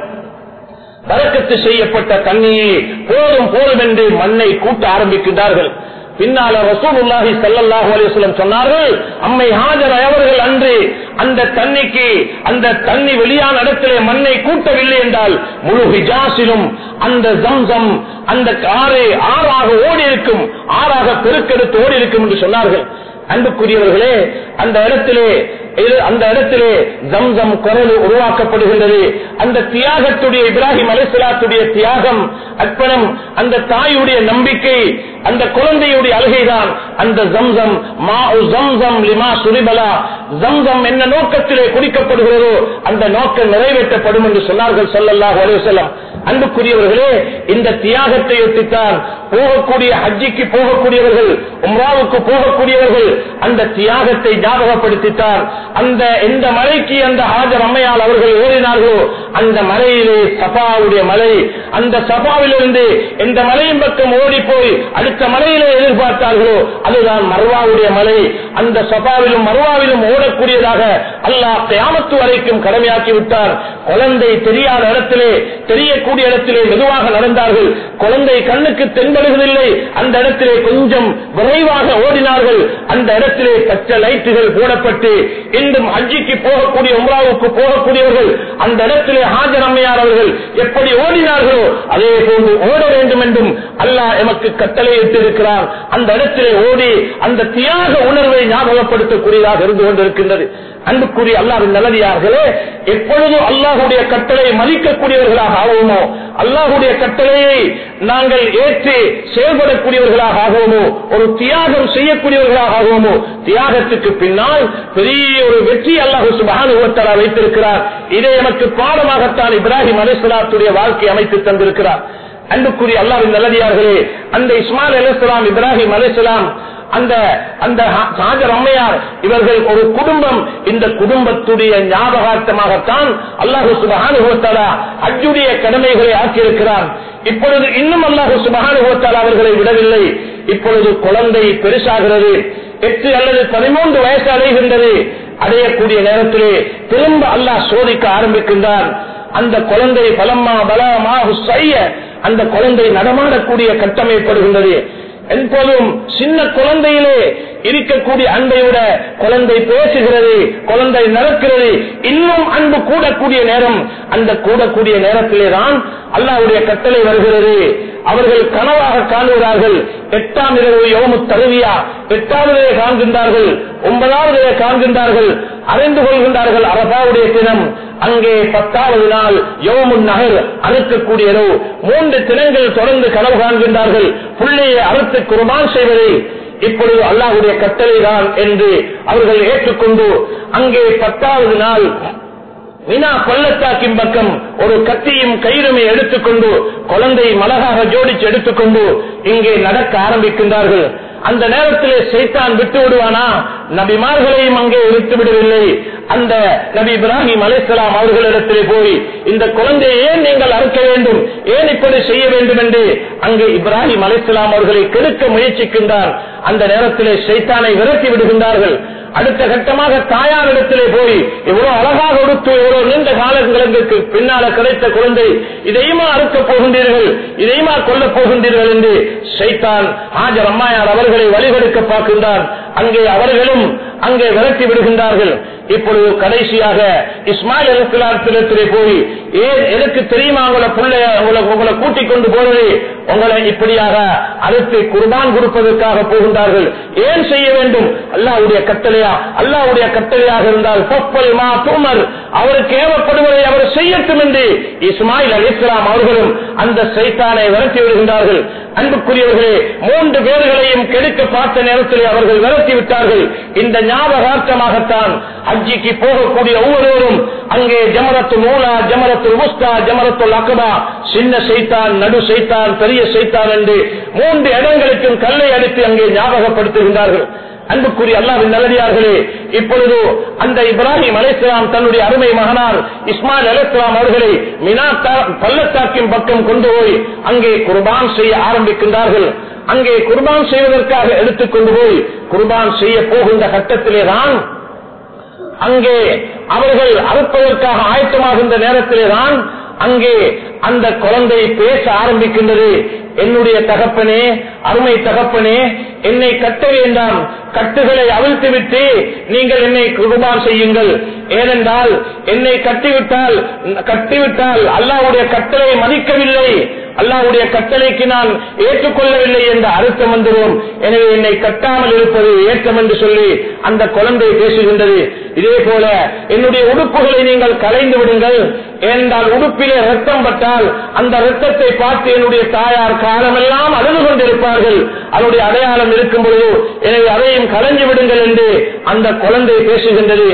பறக்கத்து செய்யப்பட்ட தண்ணியை போதும் போதும் என்று மண்ணை கூட்ட ஆரம்பிக்கின்றார்கள் பின்னால ரசூலுல்லாஹி ஸல்லல்லாஹு அலைஹி வஸல்லம் சொன்னார்கள் அம்மை ஹாஜர் அவர்கள் அன்று அந்த தண்ணிக்கு அந்த தண்ணி வெளியான இடத்திலே மண்ணை கூட்டவில்லை என்றால் முழு ஹிஜாஸிலும் அந்த ஜம்சம் அந்த ஆறு ஆறாக ஓடி இருக்கும் ஆறாக பெருக்கெடுத்து ஓடி இருக்கும் என்று சொன்னார்கள் அன்புக்குரியவர்களே அந்த இடத்திலே இது- அந்த இடத்திலே ஜம்சம் குரல் உருவாக்கப்படுகின்றது அந்த தியாகத்துடைய இப்ராஹிம் அலிஸ்லாத்துடைய தியாகம் அர்ப்பணம் அந்த தாயுடைய நம்பிக்கை அந்த குழந்தையுடைய அழுகைதான் அந்த ஜம்சம் மா ஜம்சம் லிமா சுரிபலா ஜம்சம் என்ன நோக்கத்திலே குடிக்கப்படுகிறதோ அந்த நோக்கம் நிறைவேற்றப்படும் என்று சொன்னார்கள் சொல்லல்லாஹு அலைஹி வஸல்லம் அன்புக்குரியவர்களே இந்த தியாகத்தை ஒட்டித்தான் போகக்கூடிய ஹஜ்ஜிக்கு போகக்கூடியவர்கள் உம்ராவுக்கு போகக்கூடியவர்கள் அந்த தியாகத்தை ஞாபகப்படுத்தித்தான் அந்த எந்த மலைக்கு அந்த ஹாஜர் அம்மையால் அவர்கள் ஓடினார்களோ அந்த மலையிலே சபாவுடைய மலை அந்த சபாவிலிருந்து எந்த மலையின் பக்கம் ஓடி போய் அடுத்த மலையிலே எதிர்பார்த்தார்களோ அதுதான் மர்வாவுடைய மலை அந்த சபாவிலும் மர்வாவிலும் ஓடக்கூடியதாக அல்லாஹ் கியாமத்து வரைக்கும் கடமையாக்கி விட்டார் குழந்தை தெரியாத இடத்திலே தெரியக்கூடிய இடத்திலே மெதுவாக நடந்தார்கள் குழந்தை கண்ணுக்கு தென்படுவதில்லை அந்த இடத்திலே கொஞ்சம் விரைவாக ஓடினார்கள் அந்த இடத்திலே பச்சை லைட்டுகள் போடப்பட்டு இன்றும் அஜிக்கு போகக்கூடிய உம்ராவுக்கு போகக்கூடியவர்கள் அந்த இடத்திலே ஹாஜர் அம்மையார் அவர்கள் எப்படி ஓடினார்களோ அதே போன்று ஓட வேண்டும் என்றும் அல்லாஹ் எமக்கு கட்டளையிட்டு இருக்கிறார் அந்த இடத்திலே ஓடி அந்த தியாக உணர்வை ஞாபகப்படுத்தக்கூடியதாக இருந்து கொண்டிருக்கின்றது அன்புக்குரிய அல்லாவின் நல்லதியார்களே எப்பொழுதும் அல்லாஹுடைய கட்டளை மதிக்கக்கூடியவர்களாக ஆகுவோமோ அல்லாஹுடைய கட்டளையை நாங்கள் ஏற்று செயல்படக்கூடியவர்களாக ஆகுவோமோ ஒரு தியாகம் செய்யக்கூடியவர்களாக ஆகுவோமோ தியாகத்துக்கு பின்னால் பெரிய ஒரு வெற்றி அல்லாஹு சுபானுவத்தலா வைத்திருக்கிறார் இதை எனக்கு பாடமாகத்தான் இப்ராஹிம் அலிஸ்லாத்துடைய வாழ்க்கை அமைத்து தந்திருக்கிறார் அன்புக்குரிய அல்லாவின் நல்லதியார்களே அந்த இஸ்மாயில் அலிஸ்லாம் இப்ராஹிம் அலிஸ்லாம் அந்த அந்த சாஜர் அம்மையார் இவர்கள் ஒரு குடும்பம் இந்த குடும்பத்துடைய ஞாபகார்த்தமாகத்தான் அல்லாஹு சுபஹானுவத்தாலா அஜுடைய கடமைகளை ஆக்கியிருக்கிறார் இப்பொழுது இன்னும் அல்லாஹு சுபஹானுவத்தாலா அவர்களை விடவில்லை இப்பொழுது குழந்தை பெருசாகிறது எட்டு அல்லது பதிமூன்று வயசு அடைகின்றது அடையக்கூடிய நேரத்திலே திரும்ப அல்லாஹ் சோதிக்க ஆரம்பிக்கின்றார் அந்த குழந்தை பலம்மா பலமா செய்ய அந்த குழந்தை நடமாடக்கூடிய கட்டம் ஏற்படுகின்றது எப்போதும் சின்ன குழந்தையிலே இருக்கக்கூடிய அன்பை விட குழந்தை பேசுகிறது குழந்தை நடக்கிறது இன்னும் அன்பு கூடக்கூடிய நேரம் அந்த கூடக்கூடிய நேரத்திலே தான் அல்லாவுடைய கட்டளை வருகிறது அவர்கள் கனவாக காணுகிறார்கள் எட்டாம் இரவு யோமு தருவியா எட்டாவது காண்கின்றார்கள் ஒன்பதாவது காண்கின்றார்கள் அறிந்து கொள்கின்றார்கள் அரபாவுடைய தினம் அங்கே பத்தாவது நாள் யோமுன் நகர் அறுக்கக்கூடிய இரவு மூன்று தினங்கள் தொடர்ந்து கனவு காண்கின்றார்கள் புள்ளையை அறுத்து குர்பான் செய்வதை இப்பொழுது அல்லாஹுடைய கட்டளை தான் என்று அவர்கள் ஏற்றுக்கொண்டு அங்கே பத்தாவது நாள் வினா பள்ளத்தாக்கின் பக்கம் ஒரு கத்தியும் கயிறுமை எடுத்துக்கொண்டு குழந்தை மலகாக ஜோடிச்சு எடுத்துக்கொண்டு இங்கே நடக்க ஆரம்பிக்கின்றார்கள் அந்த நேரத்திலே சைத்தான் விட்டு விடுவானா நபிமார்களையும் அங்கே விட்டு விடவில்லை அந்த நபி இப்ராஹிம் அலிஸ்லாம் அவர்களிடத்திலே போய் இந்த குழந்தையை ஏன் நீங்கள் அறுக்க வேண்டும் ஏன் இப்படி செய்ய வேண்டும் என்று அங்கே இப்ராஹிம் அலிஸ்லாம் அவர்களை கெடுக்க முயற்சிக்கின்றார் அந்த நேரத்திலே சைத்தானை விரட்டி விடுகின்றார்கள் அடுத்த கட்டமாக தாயாரிடத்திலே போய் இவ்வளவு அழகாக கொடுத்து இவ்வளவு நீண்ட காலங்களுக்கு பின்னால கிடைத்த குழந்தை இதையுமா அறுக்கப் போகின்றீர்கள் இதையுமா கொல்லப் போகின்றீர்கள் என்று சைத்தான் ஆஜர் அம்மாயார் அவர்களை வழிகெடுக்க பார்க்கின்றார் அங்கே அவர்களும் அங்கே விரட்டி விடுகின்றார்கள் இப்பொழுது கடைசியாக இஸ்மாயில் அலுவலத்திலே போய் ஏன் எனக்கு தெரியுமா உங்களை பிள்ளைய உங்களை உங்களை கூட்டிக் கொண்டு போறது உங்களை இப்படியாக அறுத்து குர்பான் கொடுப்பதற்காக போகின்றார்கள் ஏன் செய்ய வேண்டும் அல்லாவுடைய கட்டளையா அல்லாவுடைய கட்டளையாக இருந்தால் பொப்பல் மா தூமர் அவருக்கு ஏவப்படுவதை அவர் செய்யட்டும் என்று இஸ்மாயில் அலி இஸ்லாம் அவர்களும் அந்த சைத்தானை விரட்டி விடுகின்றார்கள் அன்புக்குரியவர்களே மூன்று பேர்களையும் கெடுக்க பார்த்த நேரத்தில் அவர்கள் விரட்டி விட்டார்கள் இந்த ஞாபகார்த்தமாகத்தான் ஹஜ்ஜிக்கு போகக்கூடிய ஒவ்வொருவரும் அங்கே ஜமரத்து மூலா ஜமரத்து முஸ்தா ஜமரத்து அகபா சின்ன செய்தான் நடு செய்தான் பெரிய செய்தான் என்று மூன்று இடங்களுக்கும் கல்லை அடித்து அங்கே ஞாபகப்படுத்துகின்றார்கள் அன்புக்குரிய அல்லாவின் நல்லடியார்களே இப்பொழுது அந்த இப்ராஹிம் அலைசலாம் தன்னுடைய அருமை மகனார் இஸ்மாயில் அலைசலாம் அவர்களை மினா பள்ளத்தாக்கின் பக்கம் கொண்டு போய் அங்கே குர்பான் செய்ய ஆரம்பிக்கின்றார்கள் அங்கே குர்பான் செய்வதற்காக எடுத்துக்கொண்டு போய் குர்பான் செய்ய போகின்ற கட்டத்திலே தான் அங்கே அவர்கள் அறுப்பதற்காக ஆயத்தமாகின்ற நேரத்திலே தான் அங்கே அந்த குழந்தை பேச ஆரம்பிக்கின்றது என்னுடைய தகப்பனே அருமை தகப்பனே என்னை கட்ட வேண்டாம் கட்டுகளை அவிழ்த்து விட்டு நீங்கள் என்னை குருபான் செய்யுங்கள் ஏனென்றால் என்னை கட்டிவிட்டால் கட்டிவிட்டால் அல்லாவுடைய கட்டளை மதிக்கவில்லை அல்லாவுடைய கட்டளைக்கு நான் ஏற்றுக்கொள்ளவில்லை என்ற அர்த்தம் வந்துடும் எனவே என்னை கட்டாமல் இருப்பது ஏற்றம் என்று சொல்லி அந்த குழந்தை பேசுகின்றது இதே போல என்னுடைய உடுப்புகளை நீங்கள் கலைந்து விடுங்கள் ஏனென்றால் உடுப்பிலே ரத்தம் பட்டால் அந்த ரத்தத்தை பார்த்து என்னுடைய தாயார் காலமெல்லாம் அழுது கொண்டிருப்பார்கள் அதனுடைய அடையாளம் இருக்கும் பொழுது எனவே அதையும் கலைஞ்சு விடுங்கள் என்று அந்த குழந்தை பேசுகின்றது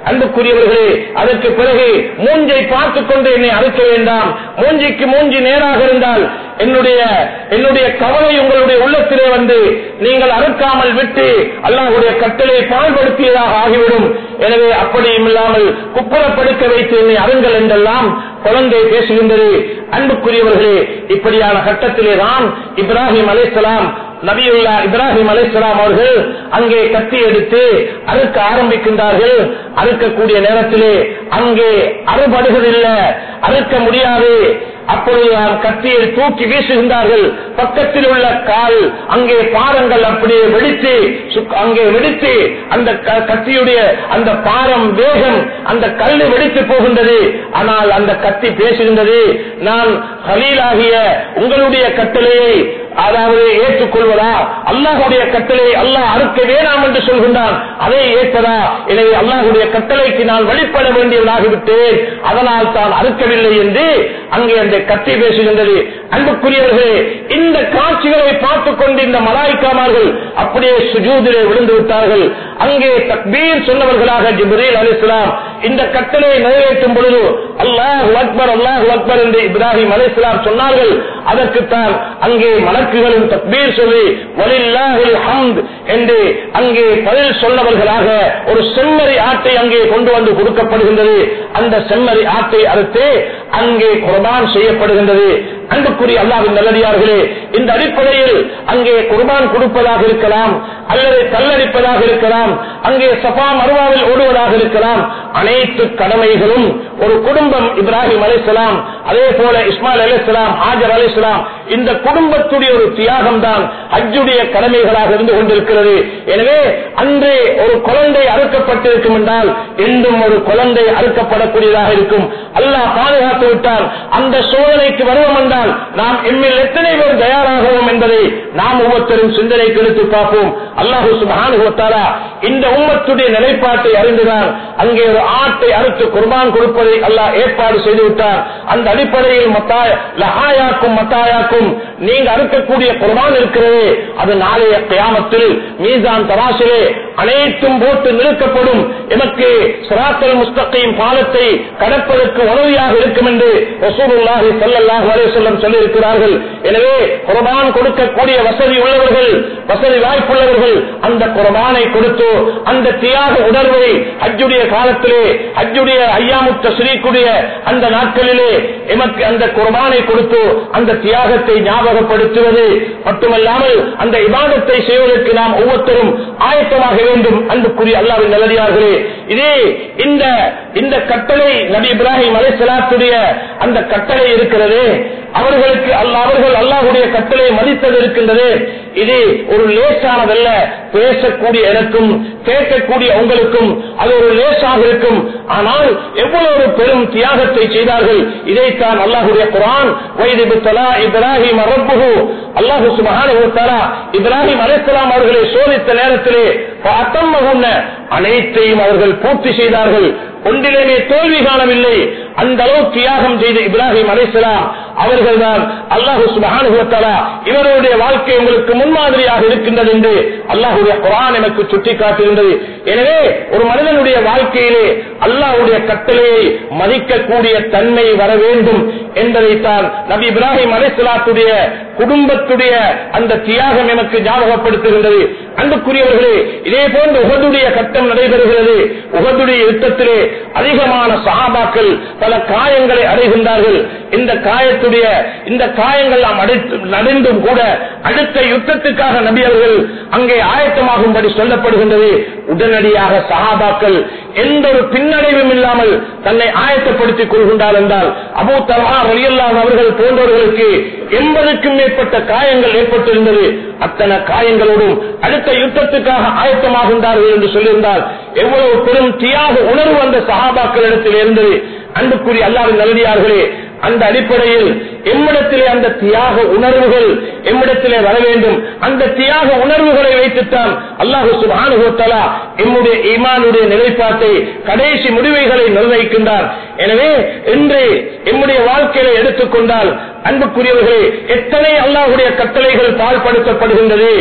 அன்புக்குரியவர்களே அதற்கு பிறகு மூஞ்சை பார்த்துக் கொண்டு என்னை அறுக்க வேண்டாம் மூஞ்சிக்கு மூஞ்சி நேராக இருந்தால் என்னுடைய என்னுடைய கவலை உங்களுடைய உள்ளத்திலே வந்து நீங்கள் அறுக்காமல் விட்டு அல்லாஹுடைய கட்டளை பாழ்படுத்தியதாக ஆகிவிடும் எனவே அப்படியும் இல்லாமல் குப்புறப்படுக்க வைத்து என்னை அருங்கள் என்றெல்லாம் குழந்தை பேசுகின்றது அன்புக்குரியவர்களே இப்படியான கட்டத்திலே தான் இப்ராஹிம் அலைசலாம் நபியுல்லா இப்ராஹிம் அலைசலாம் அவர்கள் அங்கே கத்தி எடுத்து அறுக்க ஆரம்பிக்கின்றார்கள் அறுக்கக்கூடிய நேரத்திலே அங்கே அறுபடுவதில்லை அறுக்க முடியாது அப்பொழுது கத்தியை தூக்கி வீசுகின்றார்கள் பக்கத்தில் உள்ள கால் அங்கே பாரங்கள் அப்படியே வெடித்து சுக்- அங்கே வெடித்து அந்த க- கத்தியுடைய அந்த பாரம் வேகம் அந்த கல்லு வெடித்து போகின்றது ஆனால் அந்த கத்தி பேசுகின்றது நான் ஹலீலாகிய உங்களுடைய கட்டளையை அதாவது ஏற்றுக்கொள்வதா அல்லாஹுடைய கட்டளை அல்லாஹ் அறுக்க வேணாம் என்று சொல்கின்றான் அதை ஏற்பதா எனவே அல்லாஹுடைய கட்டளைக்கு நான் வழிபட வேண்டியவனாகிவிட்டேன் அதனால் தான் அறுக்கவில்லை என்று அங்கே அந்த கத்தி பேசுகின்றது அன்புக்குரியவர்களே இந்த காட்சிகளை பார்த்துக் கொண்டு இந்த மலாய்க்காமார்கள் அப்படியே சுஜூதிலே விழுந்து விட்டார்கள் அங்கே தக்பீர் சொன்னவர்களாக ஜிப்ரீல் அலிஸ்லாம் இந்த கட்டளையை நிறைவேற்றும் பொழுது அல்லாஹ் அக்பர் அல்லாஹ் அக்பர் என்று இப்ராஹிம் அலிஸ்லாம் சொன்னார்கள் அதற்குத்தான் அங்கே மலக்குகளும் தக்பீர் சொல்லி வலில்லாஹில் ஹம்த் என்று அங்கே பதில் சொன்னவர்களாக ஒரு செம்மறி ஆட்டை அங்கே கொண்டு வந்து கொடுக்கப்படுகின்றது அந்த செம்மறி ஆட்டை அறுத்து அங்கே குர்பான் செய்யப்படுகின்றது அன்புக்குரிய அல்லாவின் நல்லடியார்களே இந்த அடிப்படையில் அங்கே குர்பான் கொடுப்பதாக இருக்கலாம் அல்லது கல்லடிப்பதாக இருக்கலாம் அங்கே சபா மருவாவில் ஓடுவதாக இருக்கலாம் அனைத்து கடமைகளும் ஒரு குடும்பம் இப்ராஹிம் அலிஸ்லாம் அதே போல இஸ்மாயில் அலிஸ்லாம் ஆஜர் அலிஸ்லாம் இந்த குடும்பத்துடைய ஒரு தியாகம் தான் ஹஜ்ஜுடைய கடமைகளாக இருந்து கொண்டிருக்கிறது எனவே அன்றே ஒரு குழந்தை அறுக்கப்பட்டிருக்கும் என்றால் என்றும் ஒரு குழந்தை அறுக்கப்படக்கூடியதாக இருக்கும் அல்லாஹ் பாதுகாத்து விட்டால் அந்த சோதனைக்கு வருவோம் என்றால் நாம் எம்மில் எத்தனை பேர் தயாராகுவோம் என்பதை நாம் ஒவ்வொருத்தரும் சிந்தனைக்கு எடுத்து பார்ப்போம் அல்லாஹு சுபானுவத்தாரா இந்த உம்மத்துடைய நிலைப்பாட்டை அறிந்துதான் அங்கே ஒரு ஆட்டை அறுத்து குர்பான் கொடுப்பதை அல்லாஹ் ஏற்பாடு செய்து விட்டார் அந்த அடிப்படையில் மத்தாய லஹாயாக்கும் மத்தாயாக்கும் நீங்க அறுக்கக்கூடிய குர்பான் இருக்கிறது அது நாளைய கியாமத்தில் மீசான் தராசிலே அனைத்தும் போட்டு நிறுக்கப்படும் எமக்கு சிராத்தல் முஸ்தகையும் பாலத்தை கடப்பதற்கு உதவியாக இருக்கும் என்று ரசூலுல்லாஹி ஸல்லல்லாஹு அலைஹி வஸல்லம் சொல்லி இருக்கிறார்கள் எனவே குர்பான் கொடுக்கக்கூடிய வசதி உள்ளவர்கள் வசதி வாய்ப்புள்ளவர்கள் அந்த குர்பானை கொடுத்து அந்த தியாக உணர்வை ஹஜ்ஜுடைய காலத்திலே ஹஜ்ஜுடைய ஐயாமுத்த ஸ்ரீக்குடைய அந்த நாட்களிலே எமக்கு அந்த குர்பானை கொடுத்து அந்த தியாகத்தை ஞாபகப்படுத்துவது மட்டுமல்லாமல் அந்த இபாதத்தை செய்வதற்கு நாம் ஒவ்வொருத்தரும் ஆயத்தமாக வேண்டும் அன்புக்குரிய அல்லாவின் நல்லடியார்களே இதே இந்த இந்த கட்டளை நபி இப்ராஹிம் அலைசலாத்துடைய அந்த கட்டளை இருக்கிறது அவர்களுக்கு அல்ல அவர்கள் அல்லாஹுடைய கட்டளை மதித்தது இருக்கின்றது இது ஒரு லேசானதல்ல பேசக்கூடிய எனக்கும் கேட்கக்கூடிய உங்களுக்கும் அது ஒரு லேசாக இருக்கும் ஆனால் எவ்வளவு ஒரு பெரும் தியாகத்தை செய்தார்கள் இதைத்தான் அல்லாஹுடைய குரான் வைதிபு தலா இப்ராஹிம் அரப்புகு அல்லாஹு சுபஹான இப்ராஹிம் அலைசலாம் அவர்களை சோதித்த நேரத்திலே அத்தம்மகுன்ன அனைத்தையும் அவர்கள் பூர்த்தி செய்தார்கள் ஒன்றிலேயே தோல்வி காணவில்லை அந்த அளவு தியாகம் செய்த இப்ராஹிம் அலைசலாம் அவர்கள் தான் அல்லாஹு சுபஹானுவத்தாலா இவருடைய வாழ்க்கை உங்களுக்கு முன்மாதிரியாக இருக்கின்றது என்று அல்லாஹுடைய குரான் எனக்கு சுட்டி காட்டுகின்றது எனவே ஒரு மனிதனுடைய வாழ்க்கையிலே அல்லாஹுடைய கட்டளையை மதிக்கக்கூடிய தன்மை வர வேண்டும் என்பதைத்தான் நபி இப்ராஹிம் அலைசலாத்துடைய குடும்பத்துடைய அந்த தியாகம் எனக்கு ஞாபகப்படுத்துகின்றது அன்புக்குரியவர்களே இதே போன்று உகதுடைய கட்டம் நடைபெறுகிறது உகதுடைய யுத்தத்திலே அதிகமான சகாபாக்கள் பல காயங்களை அடைகின்றார்கள் இந்த காயத்துடைய இந்த காயங்கள் நாம் அடைத்து நடந்தும் கூட அடுத்த யுத்தத்துக்காக நபி அவர்கள் அங்கே ஆயத்தமாகும்படி சொல்லப்படுகின்றது உடனடியாக சகாபாக்கள் எந்த ஒரு பின்னடைவும் இல்லாமல் தன்னை ஆயத்தப்படுத்திக் கொள்கின்றார் என்றால் அபூ தலா ரலியல்லாஹு அவர்கள் போன்றவர்களுக்கு எண்பதுக்கும் மேற்பட்ட காயங்கள் ஏற்பட்டிருந்தது அத்தனை காயங்களோடும் அடுத்த யுத்தத்துக்காக ஆயத்தமாகின்றார்கள் என்று சொல்லியிருந்தால் எவ்வளவு பெரும் தியாக உணர்வு அந்த சகாபாக்களிடத்தில் இருந்தது அன்புக்குரிய அல்லாவின் நல்லடியார்களே அந்த அடிப்படையில் எம்மிடத்திலே அந்த தியாக உணர்வுகள் எம்மிடத்திலே வர வேண்டும் அந்த தியாக உணர்வுகளை வைத்துத்தான் அல்லாஹு சுபானுகோத்தலா எம்முடைய ஈமானுடைய நிலைப்பாட்டை கடைசி முடிவுகளை நிர்ணயிக்கின்றார் எனவே இன்று எம்முடைய வாழ்க்கையில எடுத்துக்கொண்டால் அன்புக்குரியவர்களே எத்தனை அல்லாஹுடைய கட்டளைகள் பால்படுத்தப்படுகின்றது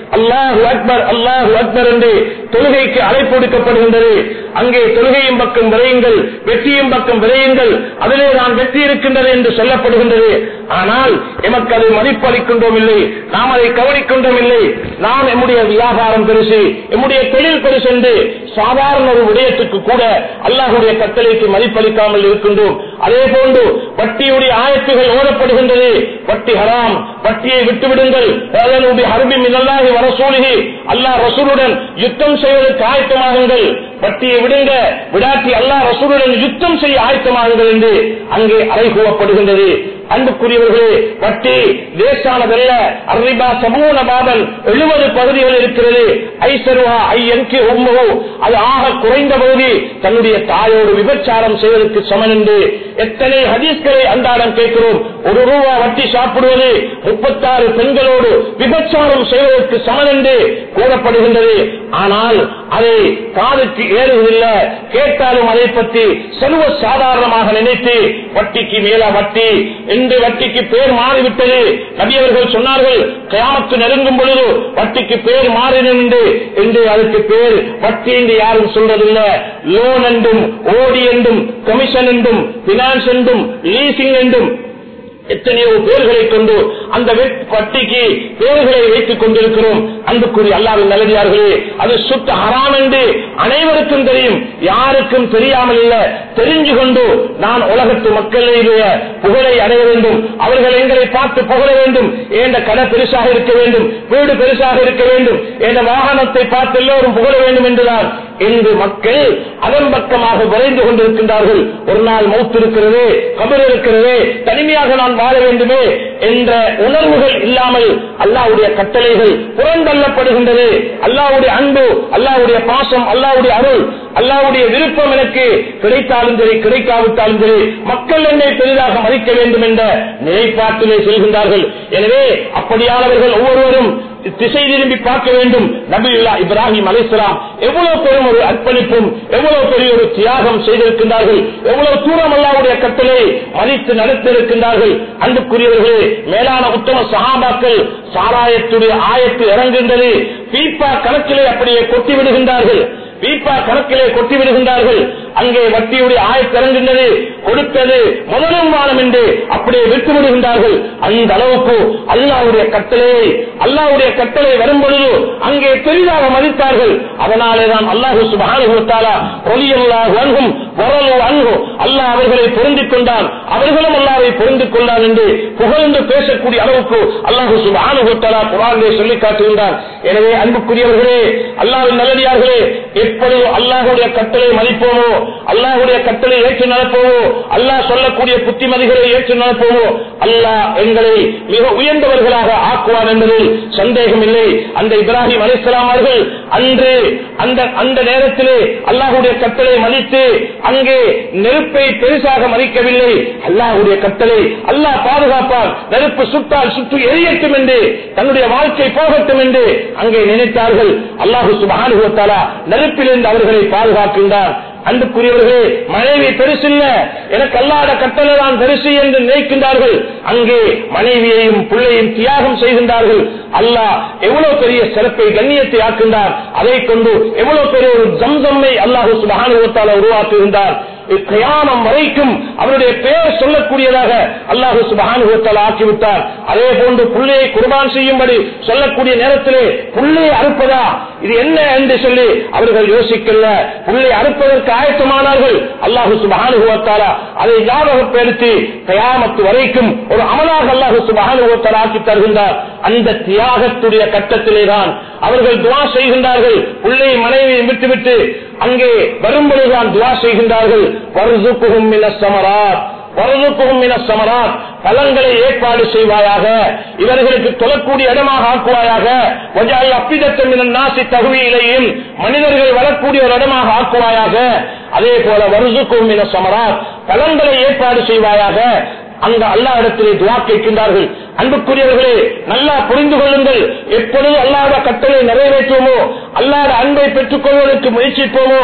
அல்லாஹு அக்பர் அல்லாஹு அக்பர் என்று தொழுகைக்கு அழைப்பு விடுக்கப்படுகின்றது அங்கே தொழுகையும் பக்கம் விரையுங்கள் வெற்றியும் பக்கம் விரையுங்கள் அதிலே நான் வெற்றி இருக்கின்றது என்று சொல்லப்படுகின்றது ஆனால் எமக்கு அதை மதிப்பளிக்கின்றோம் இல்லை நாம் அதை கவனிக்கின்றோம் இல்லை நாம் எம்முடைய வியாபாரம் பெருசு எம்முடைய தொழில் பெருசு என்று சாதாரண ஒரு விடயத்துக்கு கூட அல்லாஹுடைய கட்டளைக்கு மதிப்பளிக்காமல் இருக்கின்றோம் அதே போன்று வட்டியுடைய ஆயத்துகள் ஓடப்படுகின்றது வட்டி ஹராம் வட்டியை விட்டுவிடுங்கள் அதனுடைய ஹர்பி மினல்லாஹி வரசூலிகி அல்லாஹ் ரசூலுடன் யுத்தம் செய்வதற்கு ஆயத்தமாகுங்கள் வட்டியை விடுங்க விடாட்டி அல்லாஹ் ரசூலுடன் யுத்தம் செய்ய ஆயத்தமாகுங்கள் என்று அங்கே அறைகூவப்படுகின்றது அன்புக்குரியவர்களே வட்டி லேசானதல்ல அரிபா சமூன பாபன் எழுபது பகுதிகள் இருக்கிறது ஐசருவா ஐயன்கி உம்மோ அது ஆக குறைந்த பகுதி தன்னுடைய தாயோடு விபச்சாரம் செய்வதற்கு சமன் என்று எத்தனை ஹதீஸ்களை அன்றாடம் கேட்கிறோம் ஒரு ரூபா வட்டி சாப்பிடுவது முப்பத்தாறு பெண்களோடு விபச்சாரம் செய்வதற்கு சமன் என்று கூறப்படுகின்றது ஆனால் அதை காதுக்கு ஏறுவதில்லை கேட்டாலும் அதை பற்றி சர்வ சாதாரணமாக நினைத்து வட்டிக்கு மேல வட்டி என்று வட்டிக்கு பேர் மாறிவிட்டது நபியவர்கள் சொன்னார்கள் கயாமத்து நெருங்கும் பொழுது வட்டிக்கு பேர் மாறினு என்று அதுக்கு பேர் வட்டி என்று யாரும் சொல்றதில்லை லோன் என்றும் ஓடி என்றும் கமிஷன் என்றும் பினான்ஸ் என்றும் லீசிங் என்றும் எத்தனையோ பேர்களை கொண்டு அந்த வட்டிக்கு பேர்களை வைத்துக் கொண்டிருக்கிறோம் அன்புக்குரிய அல்லாவின் நல்லடியார்களே அது சுத்த ஹராம் என்று அனைவருக்கும் தெரியும் யாருக்கும் தெரியாமல் இல்ல தெரிஞ்சு கொண்டு நான் உலகத்து மக்களுடைய புகழை அடைய வேண்டும் அவர்கள் எங்களை பார்த்து புகழ வேண்டும் என்ற கடை பெருசாக இருக்க வேண்டும் வீடு பெருசாக இருக்க வேண்டும் என்ற வாகனத்தை பார்த்து எல்லோரும் புகழ வேண்டும் என்றுதான் இன்று மக்கள் அதன் பக்கமாக விரைந்து கொண்டிருக்கின்றார்கள் ஒரு நாள் மௌத்து இருக்கிறது கபர் இருக்கிறது தனிமையாக நான் வாழ வேண்டுமே என்ற உணர்வுகள் இல்லாமல் அல்லாவுடைய கட்டளைகள் புறந்தள்ளப்படுகின்றது அல்லாவுடைய அன்பு அல்லாவுடைய பாசம் அல்லாவுடைய அருள் அல்லாவுடைய விருப்பம் எனக்கு கிடைத்தாலும் சரி கிடைக்காவிட்டாலும் சரி மக்கள் என்னை பெரிதாக மதிக்க வேண்டும் என்ற நிலைப்பாட்டிலே செல்கின்றார்கள் எனவே அப்படியானவர்கள் ஒவ்வொருவரும் திசை திரும்பி பார்க்க வேண்டும் நபியுல்லா இப்ராஹிம் அலிஸ்லாம் எவ்வளவு பெரும் ஒரு அர்ப்பணிப்பும் எவ்வளவு பெரிய ஒரு தியாகம் செய்திருக்கின்றார்கள் எவ்வளவு தூரம் அல்லாவுடைய கட்டளை மதித்து நடத்திருக்கின்றார்கள் அன்புக்குரியவர்களே மேலான உத்தம சகாபாக்கள் சாராயத்துடைய ஆயத்து இறங்குகின்றது பீப்பா கணக்கிலே அப்படியே கொட்டி விடுகின்றார்கள் பீப்பா கணக்கிலே கொட்டி விடுகின்றார்கள் அங்கே வட்டியுடைய ஆயத்திறங்கின்றது கொடுத்தது முதலும் வானம் என்று அப்படியே விட்டு விடுகின்றார்கள் அந்த அளவுக்கு அல்லாவுடைய கட்டளையை அல்லாவுடைய கட்டளை வரும் பொழுது அங்கே பெரிதாக மதித்தார்கள் அதனாலே தான் அல்லாஹு சுபானுத்தாலா ஒலியல்லாஹ் அன்கும் வரலோ அன்கு அல்லாஹ் அவர்களை பொருந்திக் கொண்டான் அவர்களும் அல்லாவை பொருந்திக் கொண்டான் என்று புகழ்ந்து பேசக்கூடிய அளவுக்கு அல்லாஹு சுபானுத்தாலா குரானிலே சொல்லி காட்டுகின்றான் எனவே அன்புக்குரியவர்களே அல்லாவின் நல்லடியார்களே எப்பொழுது அல்லாஹுடைய கட்டளை மதிப்போமோ அல்லாஹுடைய கட்டளை ஏற்று நடப்போமோ அல்லாஹ் சொல்லக்கூடிய புத்திமதிகளை ஏற்று நடப்போமோ அல்லாஹ் எங்களை மிக உயர்ந்தவர்களாக ஆக்குவார் என்பதில் சந்தேகம் இல்லை அந்த இப்ராஹிம் அலிஸ்லாம் அவர்கள் அன்று அந்த அந்த நேரத்திலே அல்லாஹுடைய கட்டளை மதித்து அங்கே நெருப்பை பெருசாக மதிக்கவில்லை அல்லாஹுடைய கட்டளை அல்லாஹ் பாதுகாப்பார் நெருப்பு சுட்டால் சுட்டு எரியட்டும் என்று தன்னுடைய வாழ்க்கை போகட்டும் என்று அங்கே நினைத்தார்கள் அல்லாஹு சுபானுகத்தாலா நெருப்பிலிருந்து அவர்களை பாதுகாக்கின்றார் அன்புக்குரியவர்களே மனைவி பெருசில்ல எனக்கு அல்லாத கட்டளை தான் பெருசு என்று நினைக்கின்றார்கள் அங்கே மனைவியையும் பிள்ளையும் தியாகம் செய்கின்றார்கள் அல்லாஹ் எவ்வளவு பெரிய சிறப்பை கண்ணியத்தை ஆக்கின்றார் அதை கொண்டு எவ்வளவு பெரிய ஒரு ஜம்சம்மை அல்லாஹு சுபானுவத்தால உருவாக்குகின்றார் கயானம் வரைக்கும் அவருடைய பெயர் சொல்லக்கூடியதாக அல்லாஹு சுபானுவத்தால் ஆக்கிவிட்டார் அதே போன்று புள்ளையை குர்பான் செய்யும்படி சொல்லக்கூடிய நேரத்திலே புள்ளையை அறுப்பதா இது என்ன என்று சொல்லி அவர்கள் யோசிக்கல புள்ளை அறுப்பதற்கு ஆயத்தமானார்கள் அல்லாஹு சுபானுவத்தாலா அதை ஞாபகப்படுத்தி கயாமத்து வரைக்கும் ஒரு அமலாக அல்லாஹு சுபானுவத்தால் ஆக்கி தருகின்றார் அந்த தியாகத்துடைய கட்டத்திலே தான் அவர்கள் துவா செய்கின்றார்கள் பிள்ளை மனைவியை விட்டுவிட்டு அங்கே வரும்பொழுதுதான் துவா செய்கின்றார்கள் வருதுக்குகும் சமரார் வருதுக்குகும் சமரார் பலன்களை ஏற்பாடு செய்வாயாக இவர்களுக்கு தொழக்கூடிய இடமாக ஆக்குவாயாக அப்பிதத்தமின் நாசி தகுதியிலையும் மனிதர்கள் வரக்கூடிய ஒரு இடமாக ஆக்குவாயாக அதே போல வருதுக்கும் சமரார் பலன்களை ஏற்பாடு செய்வாயாக அந்த அல்லா இடத்திலே துவா கேட்கின்றார்கள் அன்புக்குரியவர்களே நல்லா புரிந்து கொள்ளுங்கள் எப்பொழுது அல்லாத கட்டளை நிறைவேற்றுவோமோ அல்லாத அன்பை பெற்றுக் கொள்வதற்கு முயற்சிப்போமோ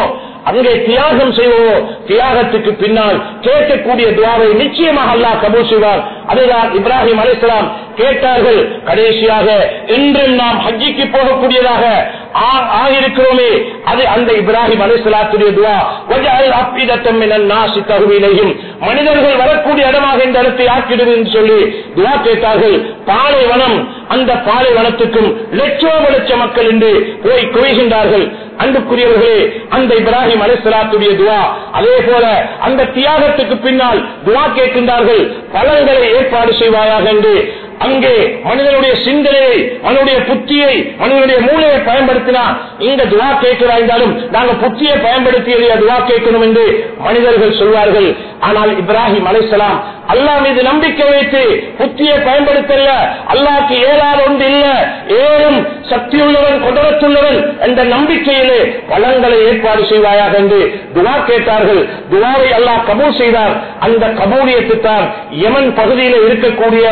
அங்கே தியாகம் செய்வோமோ தியாகத்துக்கு பின்னால் கேட்கக்கூடிய துவாவை நிச்சயமாக அல்லாஹ் கபூல் செய்வார் அதுதான் இப்ராஹிம் அலிஸ்லாம் கேட்டார்கள் கடைசியாக இன்றும் நாம் ஹஜ்ஜிக்கு போகக்கூடியதாக ஆ- ஆகியிருக்கிறோமே அது அந்த இப்ராஹிம் அலிஸ்லாத்துடைய துவா வஜஅல் அஃபிதத்தம் மினன் நாசி தஹ்வீலைஹிம் மனிதர்கள் வரக்கூடிய இடமாக இந்த இடத்தை ஆக்கிடுது என்று சொல்லி துவா கேட்டார்கள் பாலைவனம் அந்த பாலைவனத்துக்கும் லட்சோப லட்ச மக்கள் என்று போய் குவிகின்றார்கள் அன்புக்குரியவர்களே அந்த இப்ராஹிம் அலிஸ்லாத்துடைய துவா அதே போல அந்த தியாகத்துக்கு பின்னால் துவா கேட்கின்றார்கள் பலன்களை ஏற்பாடு செய்வாயாக என்று அங்கே மனிதனுடைய சிந்தனையை மனிதனுடைய புத்தியை மனிதனுடைய மூளையை பயன்படுத்தினா இந்த துவா கேட்கிறாயிருந்தாலும் நாங்க புத்தியை பயன்படுத்தியதை துவா கேட்கணும் என்று மனிதர்கள் சொல்வார்கள் ஆனால் இப்ராஹிம் அலைசலாம் அல்லாஹ் மீது நம்பிக்கை வைத்து புத்தியை பயன்படுத்தல அல்லாஹ்க்கு ஏழாத ஒன்று இல்ல ஏழும் சக்தியுள்ளவன் குடரத்துள்ளவன் என்ற நம்பிக்கையிலே பலன்களை ஏற்பாடு செய்வாயாக என்று துவா கேட்டார்கள் துவாவை அல்லாஹ் கபூல் செய்தார் அந்த கபூலியத்து தான் யமன் பகுதியில் இருக்கக்கூடிய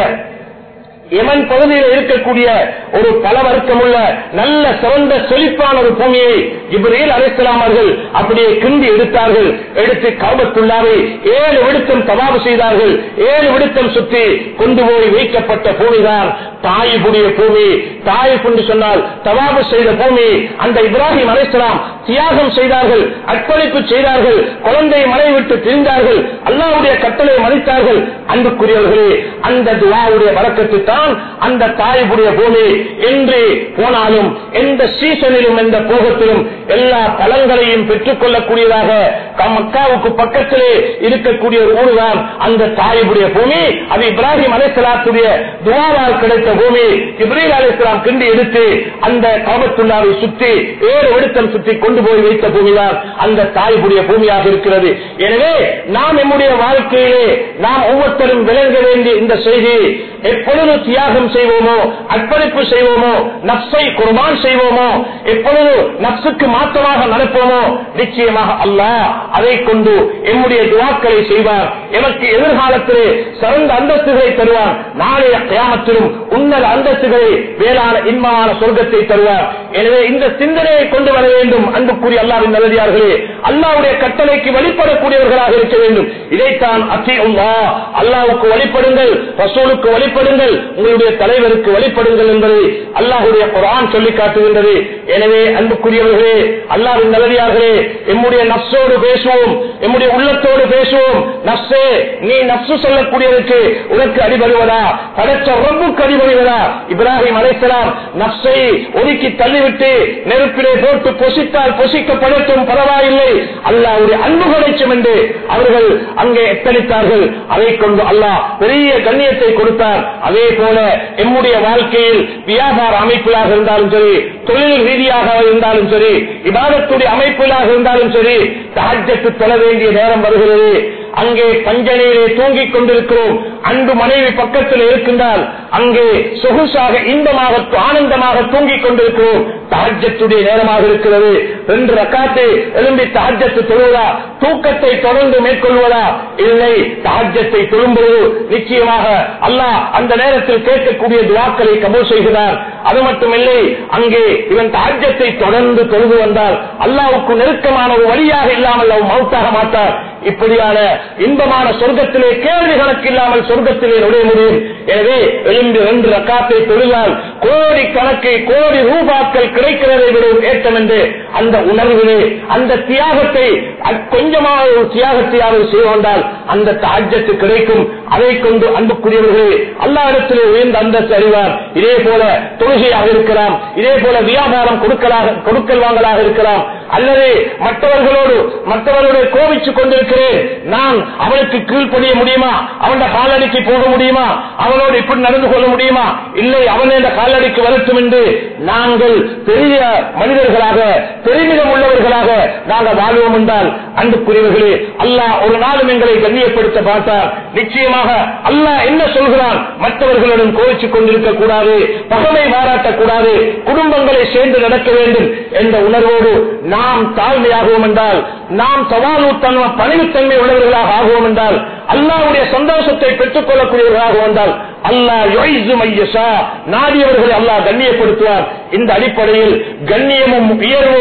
யமன் பகுதியில் இருக்கக்கூடிய ஒரு பல வர்க்கமுள்ள நல்ல சிறந்த செழிப்பான ஒரு பூமியை இப்ரேல் அலைசலாம் அவர்கள் அப்படியே கிண்டி எடுத்தார்கள் எடுத்து கர்பத்துள்ளாவை ஏழு விடுத்தம் தவாபு செய்தார்கள் ஏழு விடுத்தம் சுற்றி கொண்டு போய் வைக்கப்பட்ட பூமிதான் தாயிபுடைய பூமி தாயிப் என்று சொன்னால் தவாபு செய்த பூமி அந்த இப்ராஹிம் அலைசலாம் தியாகம் செய்தார்கள் அர்ப்பணிப்பு செய்தார்கள் குழந்தை மலை விட்டு பிரிந்தார்கள் அல்லாவுடைய கட்டளை மதித்தார்கள் அன்புக்குரியவர்களே அந்த துவாவுடைய வழக்கத்தை தான் அந்த தாய்புடைய பூமி என்று போனாலும் எந்த சீசனிலும் எந்த போகத்திலும் எல்லா பலன்களையும் பெற்றுக் கொள்ளக்கூடியதாக கம் மக்காவுக்கு பக்கத்திலே இருக்கக்கூடிய ஒரு ஊர்தான் அந்த தாய்புடைய பூமி அது இப்ராஹிம் அலைசலாத்துடைய துவாவால் கிடைத்த பூமி இப்ரீல் அலைசலாம் கிண்டி எடுத்து அந்த காபத்துள்ளாவை சுற்றி ஏழு விடுத்தம் சுற்றி கொண்டு போய் வைத்த பூமிதான் அந்த தாய்புடைய பூமியாக இருக்கிறது எனவே நாம் நம்முடைய வாழ்க்கையிலே நாம் ஒவ்வொருத்தரும் விளங்க வேண்டிய இந்த செய்தி எப்பொழுது தியாகம் செய்வோமோ அர்ப்பணிப்பு செய்வோமோ நப்சை குர்பான் செய்வோமோ எப்பொழுது நப்சுக்கு மாற்றமாக நடப்போமோ நிச்சயமாக அல்லாஹ் அதை கொண்டு எம்முடைய துவாக்களை செய்வார் எமக்கு எதிர்காலத்திலே சிறந்த அந்தஸ்துகளை தருவார் நாளைய கியாமத்திலும் உன்னத அந்தஸ்துகளை வேளாண் இன்பமான சொர்க்கத்தை தருவார் எனவே இந்த சிந்தனையை கொண்டு வர வேண்டும் அன்புக்குரிய அல்லாவின் நல்லடியார்களே அல்லாவுடைய கட்டளைக்கு வழிபடக்கூடியவர்களாக இருக்க வேண்டும் இதைத்தான் அத்தி அல்லாவுக்கு வழிபடுங்கள் ரசூலுக்கு வழிபடுங்கள் உங்களுடைய தலைவருக்கு வழிபடுங்கள் என்பதை அல்லாஹுடைய குரான் சொல்லி காட்டுகின்றது எனவே அன்புக்குரியவர்களே அல்லாவின் நல்லடியார்களே எம்முடைய நப்சோடு பேசுவோம் எம்முடைய உள்ளத்தோடு பேசுவோம் நப்சே நீ நப்சு சொல்லக்கூடியதற்கு உனக்கு அடிபடுவதா படைச்ச ரப்புக்கு அடிபடுவதா இப்ராஹிம் அலைசலாம் நப்சை ஒதுக்கி தள்ளிவிட்டு நெருப்பிலே போட்டு பொசித்தால் பொசிக்கப்படட்டும் பரவாயில்லை அல்லாவுடைய அன்பு கிடைக்கும் என்று அவர்கள் அங்கே எத்தனித்தார்கள் அதை கொண்டு அல்லாஹ் பெரிய கண்ணியத்தை கொடுத்தார் அதே போல எம்முடைய வாழ்க்கையில் வியாபார அமைப்பிலாக இருந்தாலும் சரி தொழில் ரீதியாக இருந்தாலும் சரி இபாதத்துடைய அமைப்பிலாக இருந்தாலும் சரி தாஜ்யத்து தொழ வேண்டிய நேரம் வருகிறது அங்கே பஞ்சனையிலே தூங்கிக் கொண்டிருக்கிறோம் அன்பு மனைவி பக்கத்தில் இருக்கின்றால் அங்கே சொகுசாக இன்பமாக ஆனந்தமாக தூங்கிக் கொண்டிருக்கிறோம் தாஜ்யத்துடைய நேரமாக இருக்கிறது ரெண்டு ரக்காத்தை எழும்பி தாஜ்யத்து தொழுவதா தூக்கத்தை தொடர்ந்து மேற்கொள்வதா இல்லை தாஜ்யத்தை தொழும்பொழுது நிச்சயமாக அல்லாஹ் அந்த நேரத்தில் கேட்கக்கூடிய துவாக்களை கபூல் செய்கிறார் அது மட்டுமில்லை அங்கே இவன் தாஜ்யத்தை தொடர்ந்து தொழுது வந்தால் அல்லாவுக்கு நெருக்கமான ஒரு வழியாக இல்லாமல் அவன் மவுத்தாக மாட்டார் இப்படியான இன்பமான சொர்க்கத்திலே கேள்வி கணக்கு இல்லாமல் சொர்க்கத்திலே நுழைய முடியும் எனவே எழுந்து ரெண்டு ரக்காத்தை தொழுதால் கோடி கணக்கு கோடி ரூபாக்கள் கிடைக்கிறதை விட ஏற்றம் என்று அந்த உணர்விலே அந்த தியாகத்தை அ- கொஞ்சமாக ஒரு தியாகத்தையாவது செய்து கொண்டால் அந்த தாஜ்யத்து கிடைக்கும் அதை கொண்டு அன்புக்குரியவர்களே அல்லா இடத்திலே உயர்ந்த அந்தஸ்து அறிவார் இதே போல தொழுகையாக இருக்கலாம் இதே போல வியாபாரம் கொடுக்கலாக கொடுக்கல் வாங்கலாக இருக்கலாம் அல்லது மற்றவர்களோடு மற்றவர்களோடு கோபிச்சு கொண்டிருக்கிறேன் நான் அவனுக்கு கீழ்ப்படிய முடியுமா அவன் காலடிக்கு போக முடியுமா அவனோடு இப்படி நடந்து கொள்ள முடியுமா இல்லை அவன் இந்த காலடிக்கு வரட்டும் என்று நாங்கள் பெரிய மனிதர்களாக பெருமிதம் உள்ளவர்களாக நாங்கள் வாழ்வோம் என்றால் அன்புக்குரியவர்களே அல்லாஹ் ஒரு நாளும் எங்களை கண்ணியப்படுத்த பார்த்தார் நிச்சயமாக அல்லாஹ் என்ன சொல்கிறான் மற்றவர்களுடன் கோவிச்சுக் கொண்டிருக்க கூடாது பகமை பாராட்டக்கூடாது குடும்பங்களை சேர்ந்து நடக்க வேண்டும் என்ற உணர்வோடு நாம் தாழ்மையாகுவோம் என்றால் நாம் சவாலுத்தன்மை பணிவுத்தன்மை உள்ளவர்களாக ஆகுவோம் என்றால் அல்லாவுடைய சந்தோஷத்தை பெற்றுக் கொள்ளக்கூடியவர்களாக வந்தால் அல்லாஹ் யுஐஸு மையஷா நாடியவர்களை அல்லாஹ் கண்ணியப்படுத்துவார் இந்த அடிப்படையில் கண்ணியமும் உயர்வும் மேல்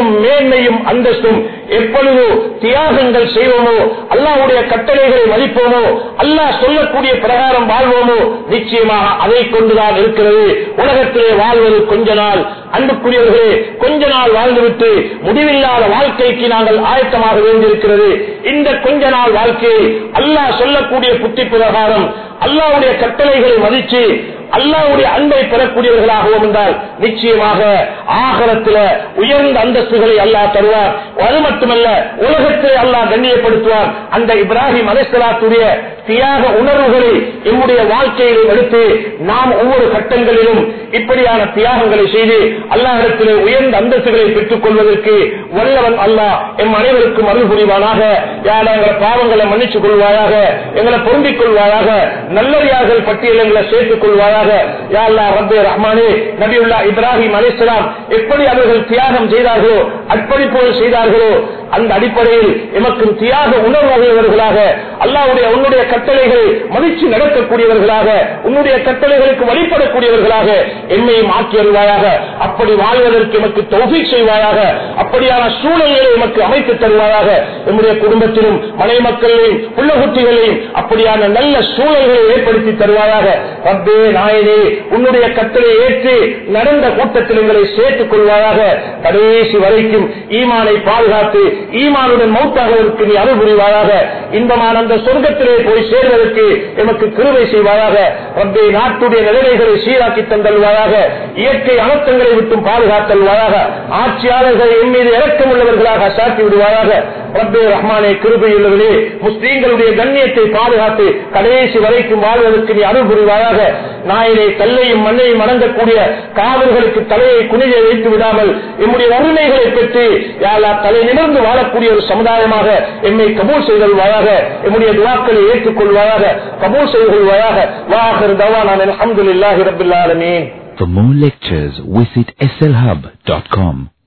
மேன்மையும் அந்தஸ்தும் எப்பொழுது தியாகங்கள் செய்வோமோ அல்லாஹ்வுடைய கட்டளைகளை மதிப்போமோ அல்லாஹ் சொல்லக்கூடிய பிரகாரம் வாழ்வோமோ நிச்சயமாக அதை கொண்டுதான் இருக்கிறது உலகத்திலே வாழ்வது கொஞ்ச நாள் அன்புக்குரியவர்களே கொஞ்ச நாள் வாழ்ந்துவிட்டு முடிவில்லாத வாழ்க்கைக்கு நாங்கள் ஆயத்தமாக வேண்டியிருக்கிறது இந்த கொஞ்ச நாள் வாழ்க்கையை அல்லாஹ் சொல்லக்கூடிய புத்தி பிரகாரம் அல்லாஹ்வுடைய கட்டளைகளை மதித்து அல்லாவுடைய அன்பை பெறக்கூடியவர்களாகவும் என்றால் நிச்சயமாக ஆகரத்தில உயர்ந்த அந்தஸ்துகளை அல்லாஹ் தருவார் அது மட்டுமல்ல உலகத்தை அல்லாஹ் கண்ணியப்படுத்துவார் அந்த இப்ராஹிம் அலிஸ்லாத்துடைய தியாக உணர்வுகளை எம்முடைய வாழ்க்கையிலும் எடுத்து நாம் ஒவ்வொரு கட்டங்களிலும் இப்படியான தியாகங்களை செய்து அல்லாஹிடத்திலே உயர்ந்த அந்தஸ்துகளை பெற்றுக் கொள்வதற்கு வல்லவன் அல்லாஹ் எம் அனைவருக்கும் அருள் புரிவானாக யார் எங்களை பாவங்களை மன்னிச்சுக் கொள்வாயாக எங்களை பொருந்திக் கொள்வாயாக நல்லறியார்கள் பட்டியல் எங்களை சேர்த்துக் கொள்வாயாக யா அல்லா ரப்பே ரஹ்மானே நபியுல்லா இப்ராஹிம் அலிஸ்லாம் எப்படி அவர்கள் தியாகம் செய்தார்களோ அர்ப்பணிப்போடு செய்தார்களோ அந்த அடிப்படையில் எமக்கு தியாக உணர்வுடையவர்களாக அல்லாவுடைய உன்னுடைய கட்டளைகளை மதிச்சு நடக்கக்கூடியவர்களாக உன்னுடைய கட்டளைகளுக்கு வழிபடக்கூடியவர்களாக என்னையும் ஆக்கி வருவாயாக அப்படி வாழ்வதற்கு எமக்கு தௌஃபீக் செய்வாயாக அப்படியான சூழல்களை எமக்கு அமைத்து தருவாயாக நம்முடைய குடும்பத்திலும் மனை மக்களையும் புள்ளகுட்டிகளையும் அப்படியான நல்ல சூழல்களை ஏற்படுத்தி தருவாயாக ரப்பே நாயனே உன்னுடைய கட்டளை ஏற்று நடந்த கூட்டத்தில் எங்களை சேர்த்துக் கொள்வாயாக கடைசி வரைக்கும் ஈமானை பாதுகாத்து ஈமானுடன் மௌத்தாகுவதற்கு நீ அருள் புரிவாயாக இன்பமான அந்த சொர்க்கத்திலே போய் சேர்வதற்கு எமக்கு கிருவை செய்வாயாக ரப்பே நாட்டுடைய நிலைமைகளை சீராக்கி தந்தல்வாயாக இயற்கை அனர்த்தங்களை விட்டும் பாதுகாத்தல்வாயாக ஆட்சியாளர்களை என் மீது இறக்கம் உள்ளவர்களாக சாட்டி விடுவாயாக ரப்பே ரஹ்மானே கிருபையுள்ளவர்களே முஸ்லீம்களுடைய கண்ணியத்தை பாதுகாத்து கடைசி வரைக்கும் வாழ்வதற்கு நீ அருள் புரிவாயாக நாயிலே கல்லையும் மண்ணையும் அடங்கக்கூடிய காவல்களுக்கு தலையை குனிய வைத்து விடாமல் எம்முடைய உரிமைகளை பெற்று யாரா தலை நிமிர்ந்து வாழக்கூடிய ஒரு சமுதாயமாக என்னை கபூல் செய்தல்வாயாக எம்முடைய துவாக்களை ஏற்றுக்கொள்வாயாக கபூல் செய்து கொள்வாயாக வாஹர் தவானான் அலமதுல்லாஹி ரபில் ஆலமீன் For more lectures, visit slhub.com.